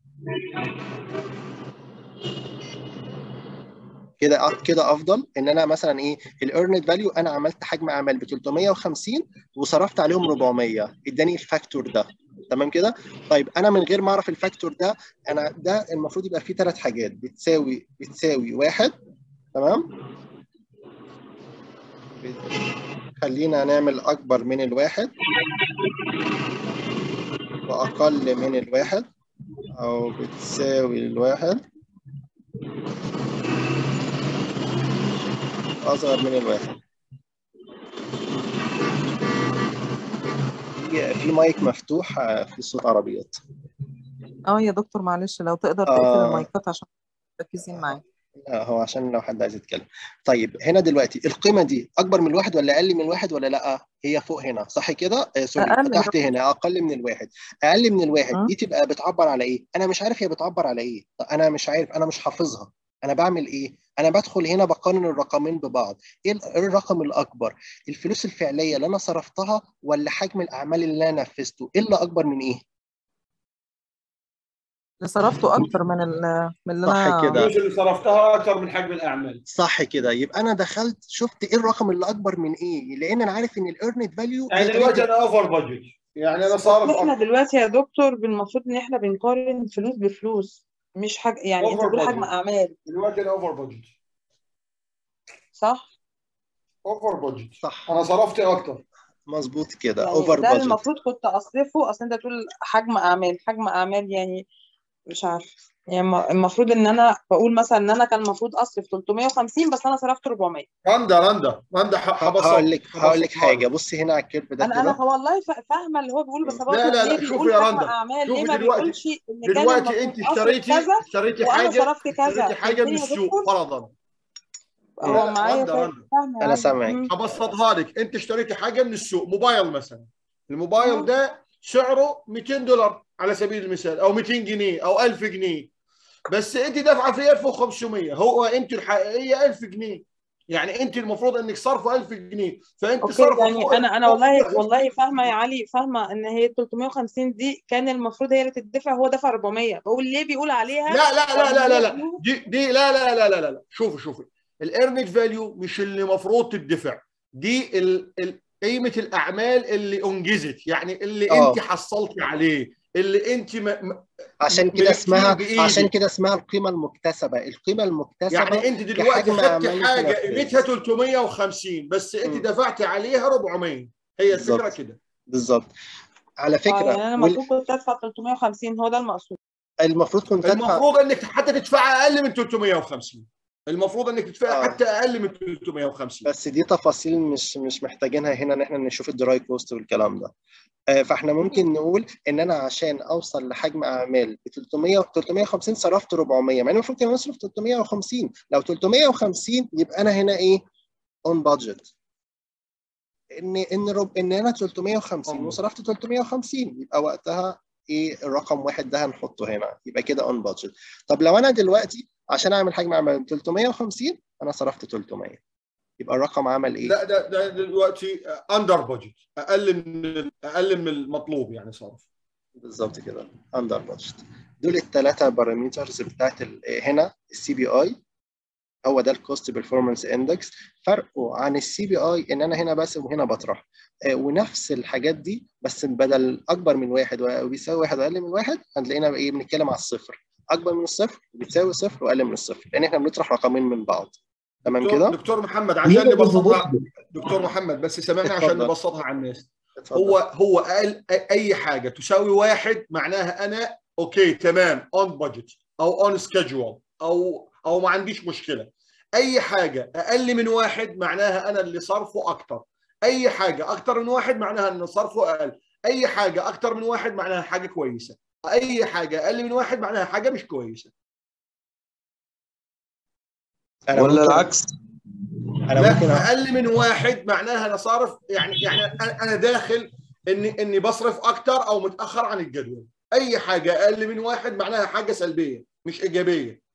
A: كده كده افضل ان انا مثلا ايه الايرند فاليو انا عملت حجم اعمال ب 350 وصرفت عليهم 400 اداني الفاكتور ده تمام كده طيب انا من غير ما اعرف الفاكتور ده انا ده المفروض يبقى فيه ثلاث حاجات بتساوي بتساوي واحد تمام خلينا نعمل اكبر من الواحد واقل من الواحد او بتساوي الواحد اصغر من الواحد في في مايك مفتوح آه، في صوت عربيات
B: اه يا دكتور معلش لو تقدر
A: آه.
B: تقفل المايكات عشان مركزين معاك
A: لا هو عشان لو حد عايز يتكلم طيب هنا دلوقتي القيمه دي اكبر من الواحد ولا اقل من الواحد ولا لا هي فوق هنا صح كده آه سوري
B: أقل من
A: تحت هنا اقل من الواحد اقل من الواحد
B: م.
A: دي تبقى بتعبر على ايه انا مش عارف هي بتعبر على ايه طب انا مش عارف انا مش حافظها انا بعمل ايه انا بدخل هنا بقارن الرقمين ببعض ايه ال- إيه الرقم الاكبر الفلوس الفعليه اللي انا صرفتها ولا حجم الاعمال اللي انا نفذته ايه اللي اكبر من ايه
B: اللي صرفته اكتر من ال- من اللي
A: صح
B: انا
A: كده.
J: الفلوس اللي صرفتها اكثر من حجم الاعمال
A: صح كده يبقى انا دخلت شفت ايه الرقم اللي اكبر من ايه لان انا عارف ان الايرند فاليو
J: يعني دلوقتي انا اوفر بادجت يعني انا صارف
I: احنا
J: أكتر.
I: دلوقتي يا دكتور المفروض ان احنا بنقارن فلوس بفلوس مش حاجة يعني انت
J: Over
I: بتقول حجم
J: budget.
I: اعمال
J: دلوقتي انا اوفر بادجت
I: صح؟
J: اوفر بادجت
A: صح
J: انا صرفت اكتر
A: مظبوط كده
I: يعني
A: اوفر
I: ده
A: بادجت
I: المفروض كنت اصرفه اصل انت تقول حجم اعمال حجم اعمال يعني مش عارف يعني الم- المفروض ان انا بقول مثلا ان انا كان المفروض اصرف 350 بس انا صرفت 400
J: رندا رندا رندا ح- حبسط
A: هقول لك هقول لك
J: حبسط
A: حاجه بصي هنا على الكيرف ده
I: انا انا
A: كده
I: والله فا- فاهمه اللي هو بيقوله بس
J: لا
I: برضه
J: لا
I: ليه
J: لا شوفي
I: بيقول
J: يا
I: حجم
J: رندا
I: اعمال
J: شوفي
I: ليه ما
J: دلوقتي
I: بيقولش ان كان
J: دلوقتي
I: المفروض
J: انت
I: اصرف
J: اشتريتي
I: كذا
J: اشتريتي
I: وانا
J: حاجه
I: صرفت كذا
J: اشتريتي حاجه من
I: فهمتني يا
J: السوق
I: دكتور
J: فرضا
I: هو
J: لا،
I: معايا
J: رندا
I: فا-
J: رندا
I: فاهمه يا
A: انا
I: علي
A: سامعك
I: مم.
J: هبسطها لك انت اشتريتي حاجه من السوق موبايل مثلا
I: اه
J: الموبايل ده سعره 200 دولار على سبيل المثال او 200 جنيه او 1000 جنيه بس انت دافعه فيه 1500 هو انت الحقيقيه 1000 جنيه يعني انت المفروض انك صرفه 1000 جنيه فانت
I: اوكي
J: صرفه
I: يعني
J: فوق
I: انا انا
J: فوق
I: والله
J: الضعف.
I: والله فاهمه يا علي فاهمه ان هي 350 دي كان المفروض هي اللي تدفع هو دفع 400 بقول ليه بيقول عليها
J: لا لا لا لا لا لا
I: فهو-
J: دي دي لا لا لا لا لا لا شوفي شوفي الايرنج فاليو مش اللي المفروض تدفع دي ال ال قيمه الاعمال اللي انجزت يعني اللي
A: اه.
J: انت حصلتي عليه اللي انت م... م...
A: عشان كده
J: ملكتيه
A: اسمها
J: بإيدك.
A: عشان كده اسمها القيمه المكتسبه القيمه المكتسبه
J: يعني انت دلوقتي
A: كحجم
J: خدتي
A: أعمال
J: حاجه
A: تنفذ.
J: قيمتها 350 بس انت
A: م.
J: دفعتي عليها 400 هي الفكره
A: بالظبط.
J: كده
A: بالظبط على
I: اه
A: فكره
I: يعني انا
A: وال-
I: المفروض كنت ادفع 350 هو ده المقصود
A: المفروض كنت ادفع
J: المفروض انك حتى تدفع اقل من 350 المفروض انك تدفع
A: آه.
J: حتى اقل من 350
A: بس دي تفاصيل مش مش محتاجينها هنا ان احنا نشوف الدراي كوست والكلام ده آه، فاحنا ممكن نقول ان انا عشان اوصل لحجم اعمال ب 300 350 صرفت 400 مع ان المفروض كان نصرف 350 لو 350 يبقى انا هنا ايه اون بادجت ان ان رب ان انا 350 وصرفت 350 يبقى وقتها ايه الرقم واحد ده هنحطه هنا يبقى كده اون بادجت طب لو انا دلوقتي عشان اعمل حجم اعمال 350 انا صرفت 300 يبقى الرقم عمل ايه؟
J: لا ده ده دلوقتي اندر بادجت اقل من اقل من المطلوب يعني صرف
A: بالظبط كده اندر بادجت دول الثلاثه بارامترز بتاعت ال- هنا السي بي اي هو ده الكوست بيرفورمانس اندكس فرقه عن السي بي اي ان انا هنا بس وهنا بطرح آه، ونفس الحاجات دي بس بدل اكبر من واحد وبيساوي واحد واقل من واحد هتلاقينا ايه بنتكلم على الصفر اكبر من الصفر بتساوي صفر واقل من الصفر لان احنا بنطرح رقمين من بعض تمام
J: دكتور,
A: كده؟
J: دكتور محمد عشان نبسطها دكتور محمد بس سامعني عشان
A: اتفضل.
J: نبسطها على الناس
A: اتفضل.
J: هو هو اقل اي حاجه تساوي واحد معناها انا اوكي تمام اون بادجت او اون سكيدجول او او ما عنديش مشكله اي حاجه اقل من واحد معناها انا اللي صرفه اكتر اي حاجه اكتر من واحد معناها ان صرفه اقل اي حاجه اكتر من واحد معناها حاجه كويسه اي حاجه اقل من واحد معناها حاجه مش كويسه
A: أنا
G: ولا
A: ممكن-
G: العكس
A: انا
J: لا
A: ممكن أ-
J: اقل من واحد معناها انا صارف يعني يعني انا أنا داخل اني اني بصرف اكتر او متاخر عن الجدول اي حاجه اقل من واحد معناها حاجه سلبيه مش ايجابيه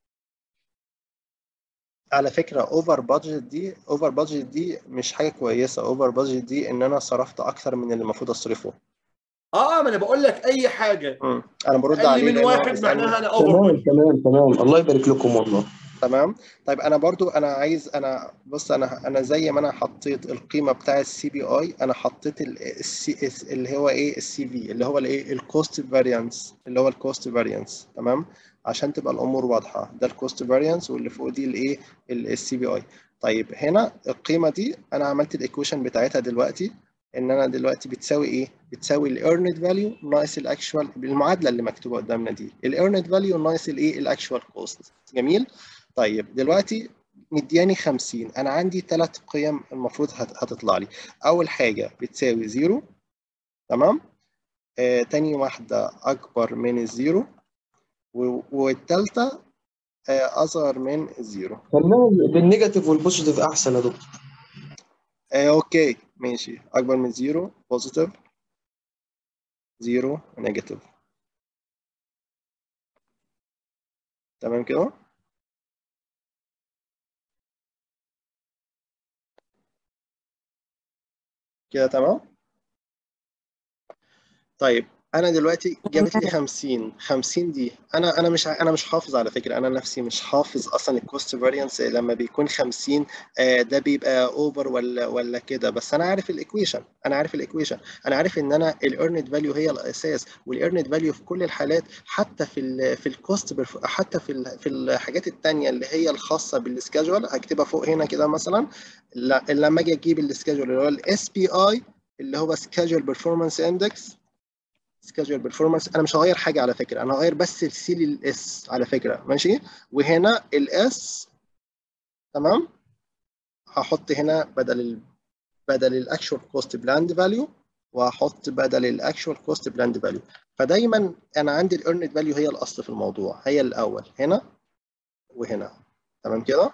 A: على فكره اوفر بادجت دي اوفر بادجت دي مش حاجه كويسه اوفر بادجت دي ان انا صرفت اكتر من اللي المفروض اصرفه
J: اه ما انا بقول لك اي حاجه
A: مم. انا برد
J: اقل
A: عليه
J: من
A: لأن هو
J: واحد
A: بيسألني.
J: معناها انا اوفر
G: تمام
J: بادجت
G: تمام تمام الله يبارك لكم والله
A: تمام طيب انا برضو انا عايز انا بص انا انا زي ما انا حطيت القيمه بتاع السي بي اي انا حطيت ال- السي اللي هو ايه السي في اللي هو الايه الكوست فاريانس اللي هو الكوست فاريانس تمام عشان تبقى الامور واضحه ده الكوست فاريانس واللي فوق دي الايه السي بي اي طيب هنا القيمه دي انا عملت الايكويشن بتاعتها دلوقتي ان انا دلوقتي بتساوي ايه بتساوي الايرند فاليو ناقص الاكشوال بالمعادله اللي مكتوبه قدامنا دي الايرند فاليو ناقص الايه الاكشوال كوست جميل طيب دلوقتي مدياني 50 انا عندي ثلاث قيم المفروض هت- هتطلع لي اول حاجه بتساوي زيرو تمام آه تاني واحده اكبر من الزيرو و- والتالتة آه اصغر من الزيرو
G: خلينا بالنيجاتيف والبوزيتيف احسن يا دكتور
A: آه اوكي ماشي اكبر من زيرو بوزيتيف زيرو نيجاتيف تمام كده كده تمام طيب انا دلوقتي جابت لي 50 50 دي انا انا مش ع- انا مش حافظ على فكره انا نفسي مش حافظ اصلا الكوست فاريانس لما بيكون 50 آه، ده بيبقى اوفر ولا ولا كده بس انا عارف الايكويشن انا عارف الايكويشن انا عارف ان انا الايرند فاليو هي الاساس والايرند فاليو في كل الحالات حتى في ال في الكوست حتى في ال في الحاجات التانية اللي هي الخاصه بالسكادجول هكتبها فوق هنا كده مثلا لا- لما اجي اجيب السكادجول اللي هو الاس بي اي اللي هو سكادجول بيرفورمانس اندكس سكادجول بيرفورمانس انا مش هغير حاجه على فكره انا هغير بس السي للاس على فكره ماشي وهنا الاس تمام هحط هنا بدل ال بدل الاكشوال كوست بلاند فاليو وهحط بدل الاكشوال كوست بلاند فاليو فدايما انا عندي الايرند فاليو هي الاصل في الموضوع هي الاول هنا وهنا تمام كده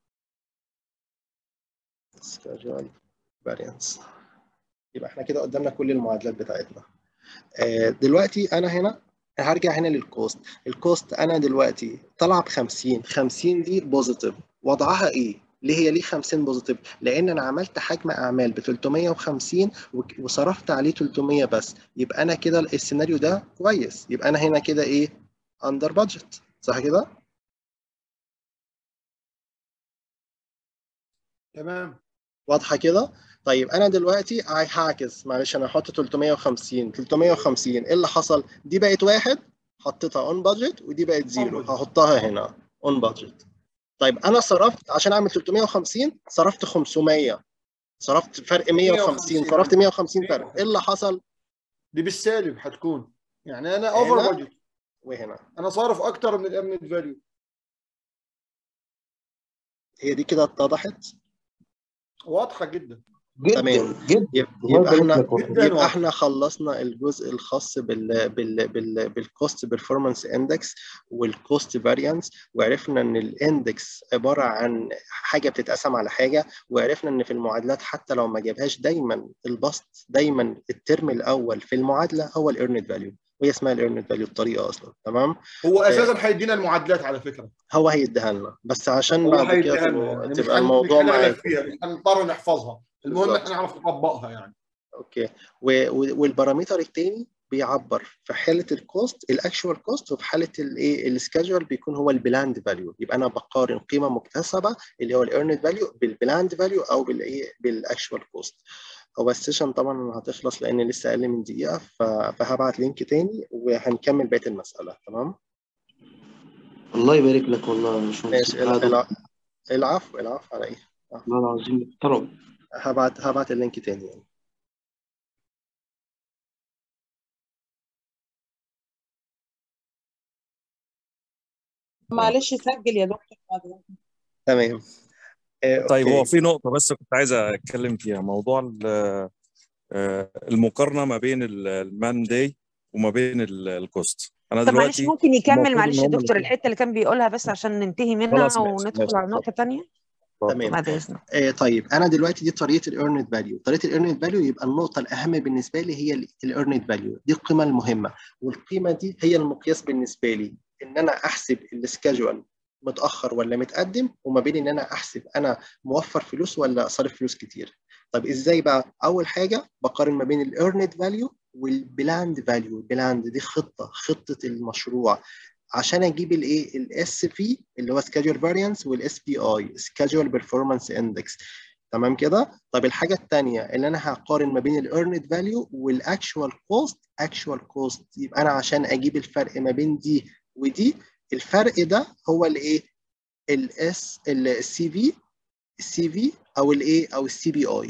A: سكادجول فاريانس يبقى احنا كده قدامنا كل المعادلات بتاعتنا آه، دلوقتي انا هنا هرجع هنا للكوست الكوست انا دلوقتي طالعه ب 50 50 دي بوزيتيف وضعها ايه ليه هي ليه 50 بوزيتيف لان انا عملت حجم اعمال ب 350 وك- وصرفت عليه 300 بس يبقى انا كده السيناريو ده كويس يبقى انا هنا كده ايه اندر بادجت صح كده
J: تمام
A: واضحه كده طيب انا دلوقتي عاي- هعكس معلش انا هحط 350 350 ايه اللي حصل دي بقت واحد حطيتها اون بادجت ودي بقت زيرو
J: budget.
A: هحطها هنا اون بادجت طيب انا صرفت عشان اعمل 350 صرفت 500 صرفت فرق 150
J: 150.
A: صرفت 150 فرق ايه اللي حصل
J: دي بالسالب هتكون يعني انا اوفر
A: هنا.
J: بادجت
A: وهنا
J: انا صارف اكتر من الارنت فاليو
A: هي دي كده اتضحت
J: واضحه جدا
A: تمام
G: جدا جدا
A: يب-
G: الله
A: يبقى
G: يبارك
A: احنا
G: لك والله.
J: جدا
A: يبقى
J: واضحه
A: احنا خلصنا الجزء الخاص بال بال بال بالكوست بيرفورمانس اندكس والكوست فاريانس وعرفنا ان الاندكس عباره عن حاجه بتتقسم على حاجه وعرفنا ان في المعادلات حتى لو ما جابهاش دايما البسط دايما الترم الاول في المعادله هو الايرند فاليو وهي اسمها الايرند فاليو الطريقه اصلا تمام
J: هو
A: آه،
J: اساسا هيدينا المعادلات على فكره
A: هو هيديها لنا بس عشان
J: هو
A: بعد كده
J: هيديها لنا
A: تبقوا-
J: يعني مش
A: تبقى
J: هن- مش
A: الموضوع
J: هنغلب
A: معاكم
J: فيها مش هنضطر نحفظها المهم
A: بالظبط
J: احنا نعرف نطبقها يعني
A: اوكي و- و- والبارامتر الثاني بيعبر في حاله الكوست الاكشوال كوست وفي حاله الايه السكادجول بيكون هو البلاند فاليو يبقى انا بقارن قيمه مكتسبه اللي هو الايرند فاليو بالبلاند فاليو او بالايه بالاكشوال كوست هو السيشن طبعا هتخلص لان لسه اقل من دقيقه ف- فهبعت لينك تاني وهنكمل بقيه المساله تمام
G: الله يبارك لك والله يا باشمهندس
A: ماشي
G: لا
A: الع-
G: دكتور
A: الع- العفو العفو على ايه آه.
G: والله العظيم محترم
A: هبعت هبعت اللينك تاني يعني.
I: معلش سجل يا دكتور بعد إذنك.
A: تمام آه،
K: طيب هو
A: اوكي
K: في نقطة بس كنت عايز أتكلم فيها موضوع ال- آه، المقارنة ما بين المان داي وما بين ال- الكوست أنا
L: طب معلش
K: دلوقتي
L: ممكن يكمل
K: المفروض
L: معلش
K: إن
L: يا
K: هم
L: دكتور
K: الاتنين
L: الحته اللي كان بيقولها بس عشان ننتهي منها
K: خلاص ماشي
L: وندخل
K: ماشي
L: على نقطه
K: اتفضل
L: تانية
K: اتفضل
A: تمام
L: بعد اذنك
A: آه طيب انا دلوقتي دي طريقه الايرند فاليو طريقه الايرند فاليو يبقى النقطه الاهم بالنسبه لي هي الايرند فاليو دي القيمه المهمه والقيمه دي هي المقياس بالنسبه لي ان انا احسب السكادجول متاخر ولا متقدم وما بين ان انا احسب انا موفر فلوس ولا صارف فلوس كتير طب ازاي بقى اول حاجه بقارن ما بين الايرند فاليو والبلاند فاليو البلاند دي خطه خطه المشروع عشان اجيب الايه الاس في اللي هو سكادجول فاريانس والاس بي اي سكادجول بيرفورمانس اندكس تمام كده طب الحاجه الثانيه اللي انا هقارن ما بين الايرند فاليو والاكشوال كوست اكشوال كوست يبقى انا عشان اجيب الفرق ما بين دي ودي الفرق ده هو الايه الاس السي في السي في او الايه او السي بي اي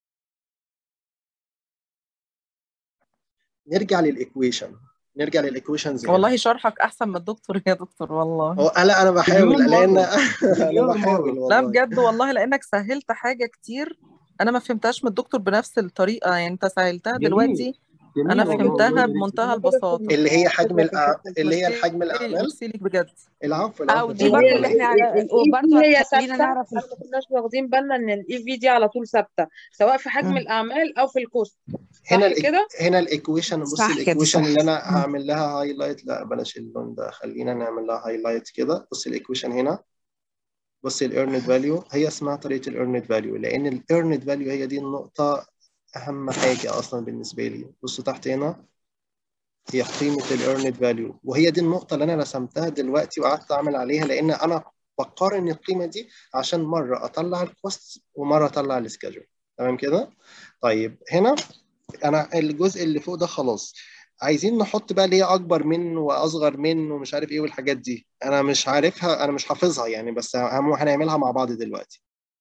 A: نرجع للايكويشن نرجع للايكويشنز هنا
B: والله شرحك احسن من الدكتور يا دكتور والله
A: هو لا انا بحاول
J: مليون
A: لان
J: مره
A: انا
J: مليون
A: بحاول
J: مره
B: لا
A: والله
B: بجد والله لانك سهلت حاجه كتير انا ما فهمتهاش من الدكتور بنفس الطريقه يعني انت سهلتها
J: جميل
B: دلوقتي انا
J: جميل والله الله
B: فهمتها
J: يبارك
B: بمنتهى
I: انا كده
B: البساطه
I: فهمت
A: اللي هي حجم
I: شكرا يا
A: الأع...
I: دكتور
A: اللي هي
B: ميرسي
A: الحجم الاعمال
B: ميرسي لك بجد
A: العفو العفو
L: او
A: يا
L: دي
I: هي
A: فندم
L: برضو اللي
A: والله
L: احنا على
I: الاي
L: وبرضو
I: في هي
L: هتخلينا
I: ثابته
L: نعرف
I: احنا ما كناش واخدين بالنا ان الاي في دي على طول ثابته سواء في حجم
L: مم.
I: الاعمال او في الكوست
A: هنا
I: صح
A: الإك...
I: كده
A: هنا الايكويشن بص
L: صح كده
A: الايكويشن
L: صح
A: اللي انا
L: مم.
A: هعمل لها هايلايت لا بلاش اللون ده خلينا نعمل لها هايلايت كده بص الايكويشن هنا بص الايرند فاليو هي اسمها طريقه الايرند فاليو لان الايرند فاليو هي دي النقطه اهم حاجه اصلا بالنسبه لي بصوا تحت هنا هي قيمه الايرند فاليو وهي دي النقطه اللي انا رسمتها دلوقتي وقعدت اعمل عليها لان انا بقارن القيمه دي عشان مره اطلع الكوست ومره اطلع السكادجول تمام كده طيب هنا انا الجزء اللي فوق ده خلاص عايزين نحط بقى اللي هي اكبر من واصغر من ومش عارف ايه والحاجات دي انا مش عارفها انا مش حافظها يعني بس هم- هنعملها مع بعض دلوقتي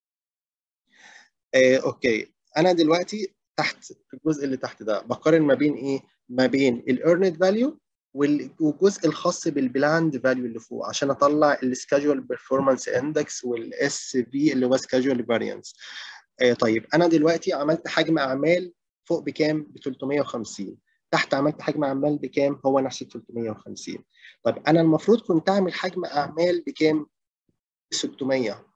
A: آه، اوكي انا دلوقتي تحت في الجزء اللي تحت ده بقارن ما بين ايه ما بين الايرند فاليو والجزء الخاص بالبلاند فاليو اللي فوق عشان اطلع السكادجول بيرفورمانس اندكس والاس في اللي هو سكادجول فاريانس طيب انا دلوقتي عملت حجم اعمال فوق بكام ب 350 تحت عملت حجم اعمال بكام هو نفس ال 350 طيب انا المفروض كنت اعمل حجم اعمال بكام ب 600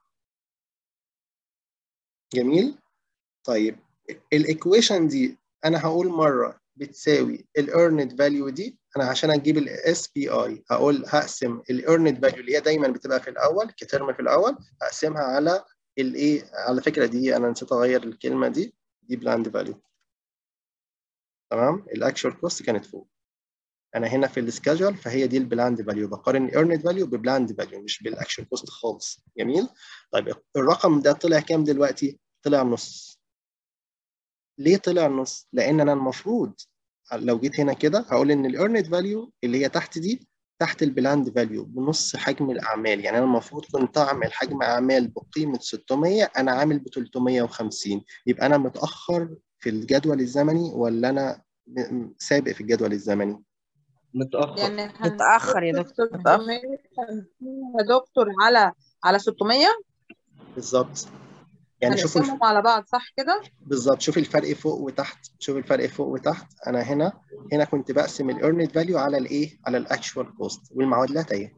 A: جميل طيب الايكويشن دي انا هقول مره بتساوي الايرند فاليو دي انا عشان اجيب الاس بي اي هقول هقسم الايرند فاليو اللي هي دايما بتبقى في الاول كترم في الاول هقسمها على الايه على فكره دي انا نسيت اغير الكلمه دي دي بلاند فاليو تمام الاكشوال كوست كانت فوق انا هنا في السكادجول فهي دي البلاند فاليو بقارن الايرند فاليو ببلاند فاليو مش بالاكشوال كوست خالص جميل طيب الرقم ده طلع كام دلوقتي طلع نص ليه طلع نص لان انا المفروض لو جيت هنا كده هقول ان الايرند فاليو اللي هي تحت دي تحت البلاند فاليو بنص حجم الاعمال يعني انا المفروض كنت اعمل حجم اعمال بقيمه 600 انا عامل ب 350 يبقى انا متاخر في الجدول الزمني ولا انا م- سابق في الجدول الزمني
G: متأخر
I: يعني
L: متأخر يا دكتور
I: 350 يا دكتور على على 600
A: بالظبط يعني شوفوا الف...
I: هنقسمهم على بعض صح كده
A: بالظبط شوف الفرق فوق وتحت شوف الفرق فوق وتحت انا هنا هنا كنت بقسم الايرند فاليو على الايه على الاكشوال كوست والمعادلات اهي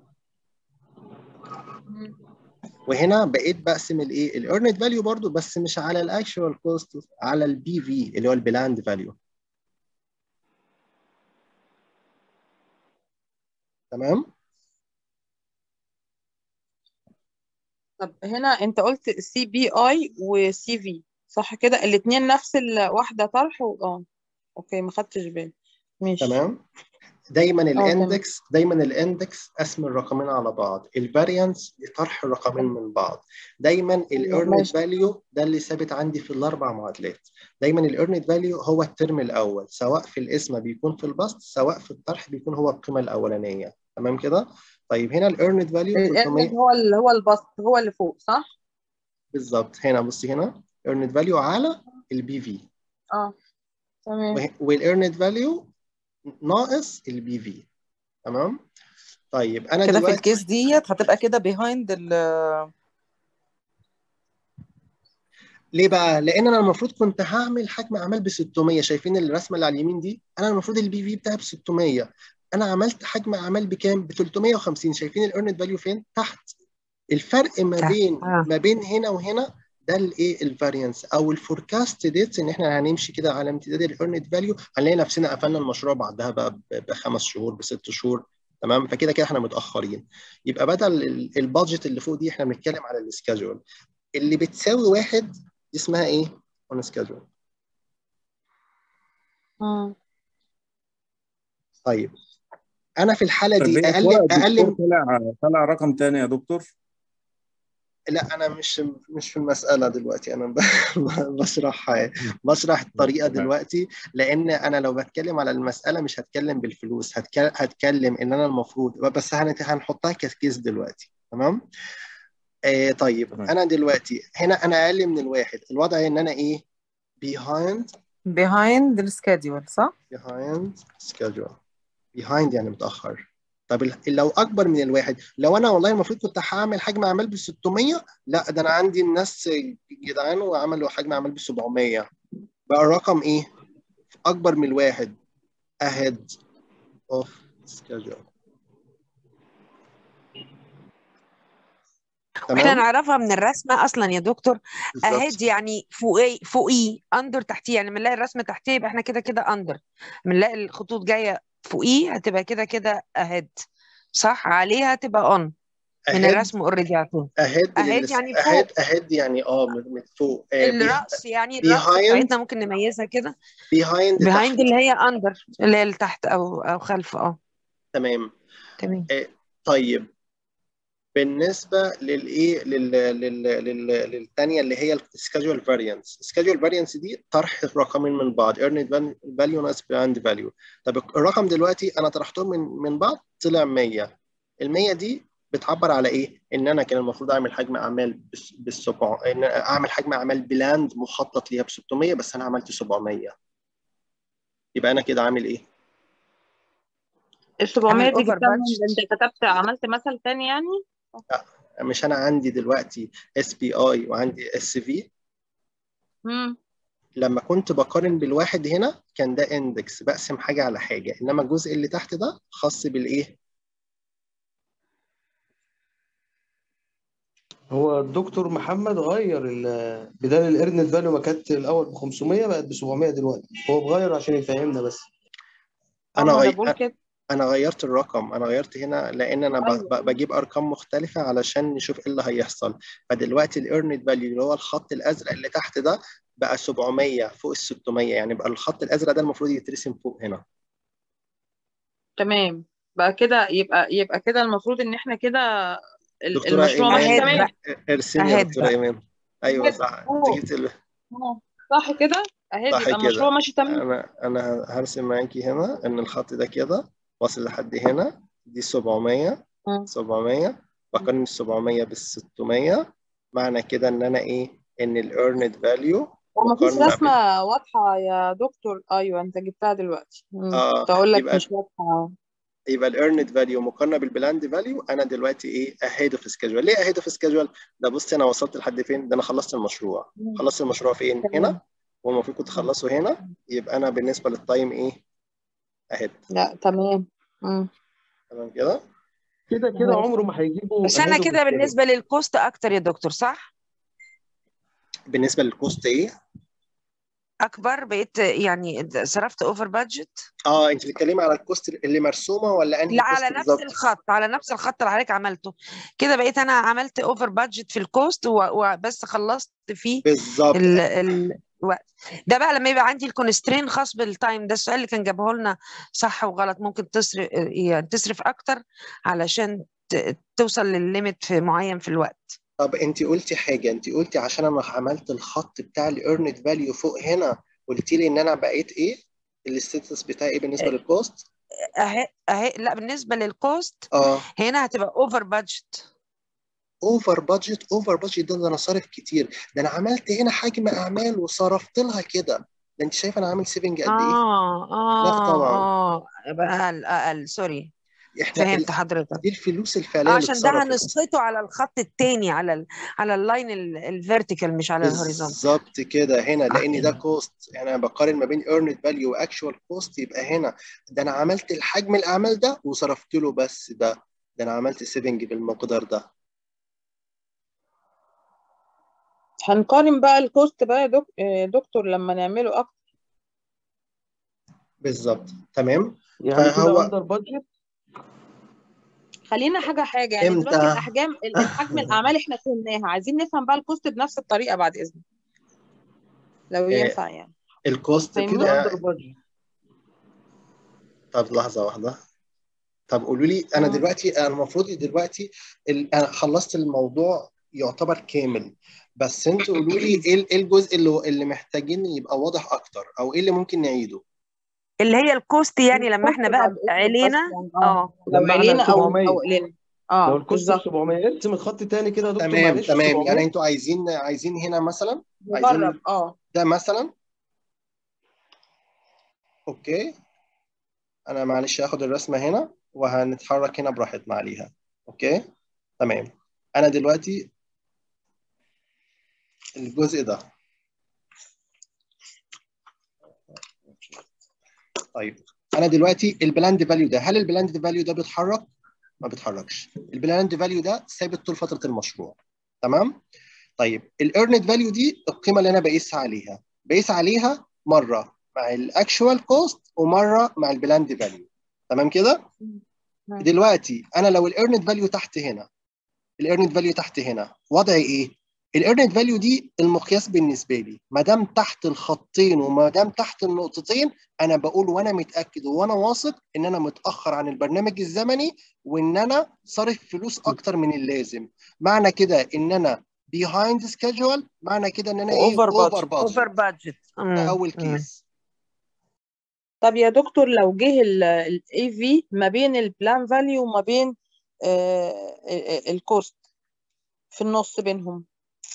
A: وهنا بقيت بقسم الايه الايرند فاليو برضو بس مش على الاكشوال كوست على البي في اللي هو البلاند فاليو تمام
I: طب هنا انت قلت سي بي اي وسي في صح كده الاثنين نفس الواحده طرح و... اه اوكي ما خدتش بالي ماشي
A: تمام دايما
I: تمام.
A: الاندكس دايما الاندكس قسم الرقمين على بعض الفاريانس طرح الرقمين من بعض دايما الايرند
I: ماشي.
A: فاليو ده اللي ثابت عندي في الاربع معادلات دايما الايرند فاليو هو الترم الاول سواء في القسمه بيكون في البسط سواء في الطرح بيكون هو القيمه الاولانيه تمام كده طيب هنا الايرند فاليو
I: الارنب هو اللي هو البسط هو اللي فوق صح
A: بالظبط هنا بصي هنا ايرند فاليو على البي في
I: اه تمام
A: والايرند فاليو ناقص البي في تمام طيب انا
B: كده في
A: دلوقتي
B: الكيس ديت هتبقى كده بيهايند ال
A: ليه بقى؟ لان انا المفروض كنت هعمل حجم اعمال ب 600 شايفين الرسمه اللي على اليمين دي؟ انا المفروض البي في بتاعي ب 600 انا عملت حجم اعمال بكام؟ ب 350 شايفين الايرند فاليو فين؟ تحت الفرق ما
L: تحت.
A: بين
L: آه.
A: ما بين هنا وهنا ده الايه الفاريانس او الفوركاست ديتس ان احنا هنمشي كده على امتداد الايرند فاليو هنلاقي نفسنا قفلنا المشروع بعدها بقى ب- بخمس شهور بست شهور تمام فكده كده احنا متاخرين يبقى بدل ال- البادجت اللي فوق دي احنا بنتكلم على السكادجول اللي بتساوي واحد دي اسمها ايه؟ اون سكادجول
I: مم.
A: طيب انا في الحاله
K: طب
A: دي
K: هي
A: اقل
K: فوق
A: اقل
K: الدكتور طلع طلع رقم تاني يا دكتور
A: لا انا مش مش في المساله دلوقتي انا ب- بشرح بشرح الطريقه
K: تمام.
A: دلوقتي لان انا لو بتكلم على المساله مش هتكلم بالفلوس هتك- هتكلم ان انا المفروض بس هن- هنحطها ككيس دلوقتي تمام آه طيب
K: تمام.
A: انا دلوقتي هنا انا اقل من الواحد الوضع ان انا ايه behind
B: behind السكادول صح؟
A: behind schedule behind يعني متأخر طب ال- لو أكبر من الواحد لو أنا والله المفروض كنت هعمل حجم أعمال ب 600 لا ده أنا عندي الناس جدعان وعملوا حجم أعمال ب 700 بقى الرقم إيه؟ أكبر من الواحد ahead of schedule
L: احنا
A: تمام؟
L: نعرفها من الرسمه اصلا يا دكتور
A: بالظبط
L: اهيد يعني فوقي فوقيه اندر تحتيه يعني بنلاقي الرسمه تحتيه يبقى احنا كده كده اندر بنلاقي الخطوط جايه فوقيه هتبقى كده كده اهيد صح عليها تبقى اون من
A: ahead
L: الرسم اوريدي عارفين
A: ahead
L: اهيد
A: للس...
L: يعني
A: ahead
L: فوق
A: ahead يعني اه من من فوق آه beh-
L: الرأس يعني الرأس
A: behind
L: بتاعتنا ممكن نميزها كده
A: behind تحت
L: بيهايند اللي هي اندر اللي هي اللي تحت او او خلف اه
A: تمام
L: تمام
A: آه، طيب بالنسبه للايه لل لل لل للثانيه اللي هي السكادجول فاريانس السكادجول فاريانس دي طرح الرقمين من بعض earned value ناقص planned value طب الرقم دلوقتي انا طرحتهم من من بعض طلع 100 ال 100 دي بتعبر على ايه ان انا كان المفروض اعمل حجم اعمال بس- بالسبع ان اعمل حجم اعمال بلاند مخطط ليها ب 600 بس انا عملت 700 يبقى انا كده عامل ايه
I: ال 700
L: عامل
I: دي
L: اوفر
I: جبتها من
L: بادجت
I: انت كتبت عملت مثل تاني يعني
A: لا مش انا عندي دلوقتي اس بي اي وعندي اس في
I: امم
A: لما كنت بقارن بالواحد هنا كان ده اندكس بقسم حاجه على حاجه انما الجزء اللي تحت ده خاص بالايه
G: هو الدكتور محمد غير ال- بدل الايرنت فاليو ما كانت الاول ب 500 بقت ب 700 دلوقتي هو بغير عشان يفهمنا بس
I: اه
A: انا
I: ما انا
A: غي...
I: بقول كده
A: انا غيرت الرقم انا غيرت هنا لان انا ب...
I: ايوه
A: ب... بجيب ارقام مختلفه علشان نشوف ايه اللي هيحصل فدلوقتي الايرنت فاليو اللي هو الخط الازرق اللي تحت ده بقى 700 فوق ال 600 يعني بقى الخط الازرق ده المفروض يترسم فوق هنا
I: تمام بقى كده يبقى يبقى كده المفروض ان احنا كده ال-
A: دكتوره
I: المشروع ماشي
A: ايمان
L: اهيد
I: تمام
L: بقى
A: ارسمي يا
L: اهيد
A: دكتوره
L: بقى
A: ايمان ايوه
I: كده
A: صح انت
I: فوق
A: جبت ال...
I: اه صح كده اهي
A: صح
I: يبقى المشروع
A: كده
I: ماشي تمام
A: انا انا هرسم معاكي هنا ان الخط ده كده واصل لحد هنا دي 700
I: مم.
A: 700 بقارن ال 700 بال 600 معنى كده ان انا ايه ان الايرند فاليو
I: ومفيش
A: مقارنه بال
I: رسمة واضحة يا دكتور ايوه انت جبتها دلوقتي مم.
A: اه
I: كنت اقول لك
A: يبقى
I: مش واضحة
A: يبقى الايرند فاليو مقارنه بالبلاند فاليو انا دلوقتي ايه اهيد اوف سكيدجول ليه اهيد اوف سكيدجول ده بص انا وصلت لحد فين ده انا خلصت المشروع خلصت المشروع فين هنا والمفروض كنت اخلصه هنا يبقى انا بالنسبه للتايم ايه اهيد
I: لا تمام مم.
A: تمام كده
G: كده كده عمره ما هيجيبوا
L: بس انا
G: ahead of
L: كده
G: schedule.
L: بالنسبه للكوست اكتر يا دكتور صح
A: بالنسبه للكوست ايه
L: اكبر بقيت يعني صرفت اوفر بادجت
A: اه انت بتتكلمي على الكوست اللي مرسومه ولا انهي
L: لا
A: كوست
L: على نفس
A: بالظبط
L: الخط على نفس الخط اللي حضرتك عملته كده بقيت انا عملت اوفر بادجت في الكوست و- وبس خلصت فيه
A: بالظبط
L: ال ال الوقت ده بقى لما يبقى عندي الكونسترين خاص بالتايم ده السؤال اللي كان جابه لنا صح وغلط ممكن تصرف يعني تصرف اكتر علشان ت- توصل للليميت في معين في الوقت
A: طب انت قلتي حاجه انت قلتي عشان انا عملت الخط بتاع الايرند فاليو فوق هنا قلتي لي ان انا بقيت ايه الستاتس بتاعي ايه بالنسبه للكوست
L: اهي اهي لا بالنسبه للكوست
A: اه
L: هنا هتبقى اوفر بادجت
A: اوفر بادجت اوفر بادجت ده, ده انا صارف كتير ده انا عملت هنا حجم اعمال وصرفت لها كده ده انت شايف انا عامل سيفنج قد ايه
L: اه
A: لا
L: اه
A: طبعا
L: اه يبقى اقل اقل سوري
A: احنا
L: فهمت
A: ال-
L: حضرتك
A: دي الفلوس
L: اه
A: الفعليه اللي
L: عشان ده
A: اتصرفت
L: هنسقطه على الخط التاني على ال على اللاين الفيرتيكال مش على الهوريزونتال
A: بالظبط كده هنا لان ده كوست يعني انا بقارن ما بين ايرند فاليو واكشوال كوست يبقى هنا ده انا عملت الحجم الاعمال ده وصرفت له بس ده ده انا عملت سيفنج بالمقدار ده
I: هنقارن بقى الكوست بقى يا دك... آه، دكتور لما نعمله اكتر
A: بالظبط تمام
G: يعني كده
A: فهو
G: اندر بادجت
I: خلينا حاجه حاجه يعني دلوقتي
A: امتى
I: الاحجام ال- الحجم الاعمال احنا فهمناها عايزين نفهم بقى الكوست بنفس الطريقه بعد اذنك لو
A: إيه،
I: ينفع يعني
A: الكوست
I: فاهمني
G: كده
A: بتاع
G: اندر بادجت
A: طب لحظه واحده طب قولوا لي انا
I: مم.
A: دلوقتي انا المفروض دلوقتي ال- انا خلصت الموضوع يعتبر كامل بس انتوا قولوا لي ايه ال- إيه الجزء اللي اللي محتاجين يبقى واضح اكتر او ايه اللي ممكن نعيده
L: اللي هي الكوست يعني لما
I: الكوست
L: احنا بقى
I: بعد اذنك بس
L: علينا
I: يعني اه
L: اه
I: لو
G: لما احنا
I: علينا او
G: 700
I: او قلنا
G: لو
I: اه
G: الكوست ب
I: بالظبط
G: 700 ارسم الخط تاني كده يا دكتور
A: تمام
G: معلش
A: تمام يعني
G: 700
A: انتوا عايزين عايزين هنا مثلا عايزين
I: نجرب اه
A: ده مثلا اوكي انا معلش هاخد الرسمه هنا وهنتحرك هنا براحتنا عليها اوكي تمام انا دلوقتي الجزء ده طيب انا دلوقتي البلاند فاليو ده هل البلاند فاليو ده بيتحرك ما بيتحركش البلاند فاليو ده ثابت طول فتره المشروع تمام طيب الايرند فاليو دي القيمه اللي انا بقيس عليها بقيس عليها مره مع الاكشوال كوست ومره مع البلاند فاليو تمام كده دلوقتي انا لو الايرند فاليو تحت هنا الايرند فاليو تحت هنا وضعي ايه الايرند فاليو دي المقياس بالنسبه لي ما دام تحت الخطين وما دام تحت النقطتين انا بقول وانا متاكد وانا واثق ان انا متاخر عن البرنامج الزمني وان انا صارف فلوس اكتر من اللازم معنى كده ان انا behind schedule معنى كده ان انا ايه
I: اوفر
A: اوفر
I: بادجت
L: اوفر
A: budget
L: بادجت
A: ده اول كيس
I: طب يا دكتور لو جه الاي في ما بين البلان فاليو وما بين الكوست في النص بينهم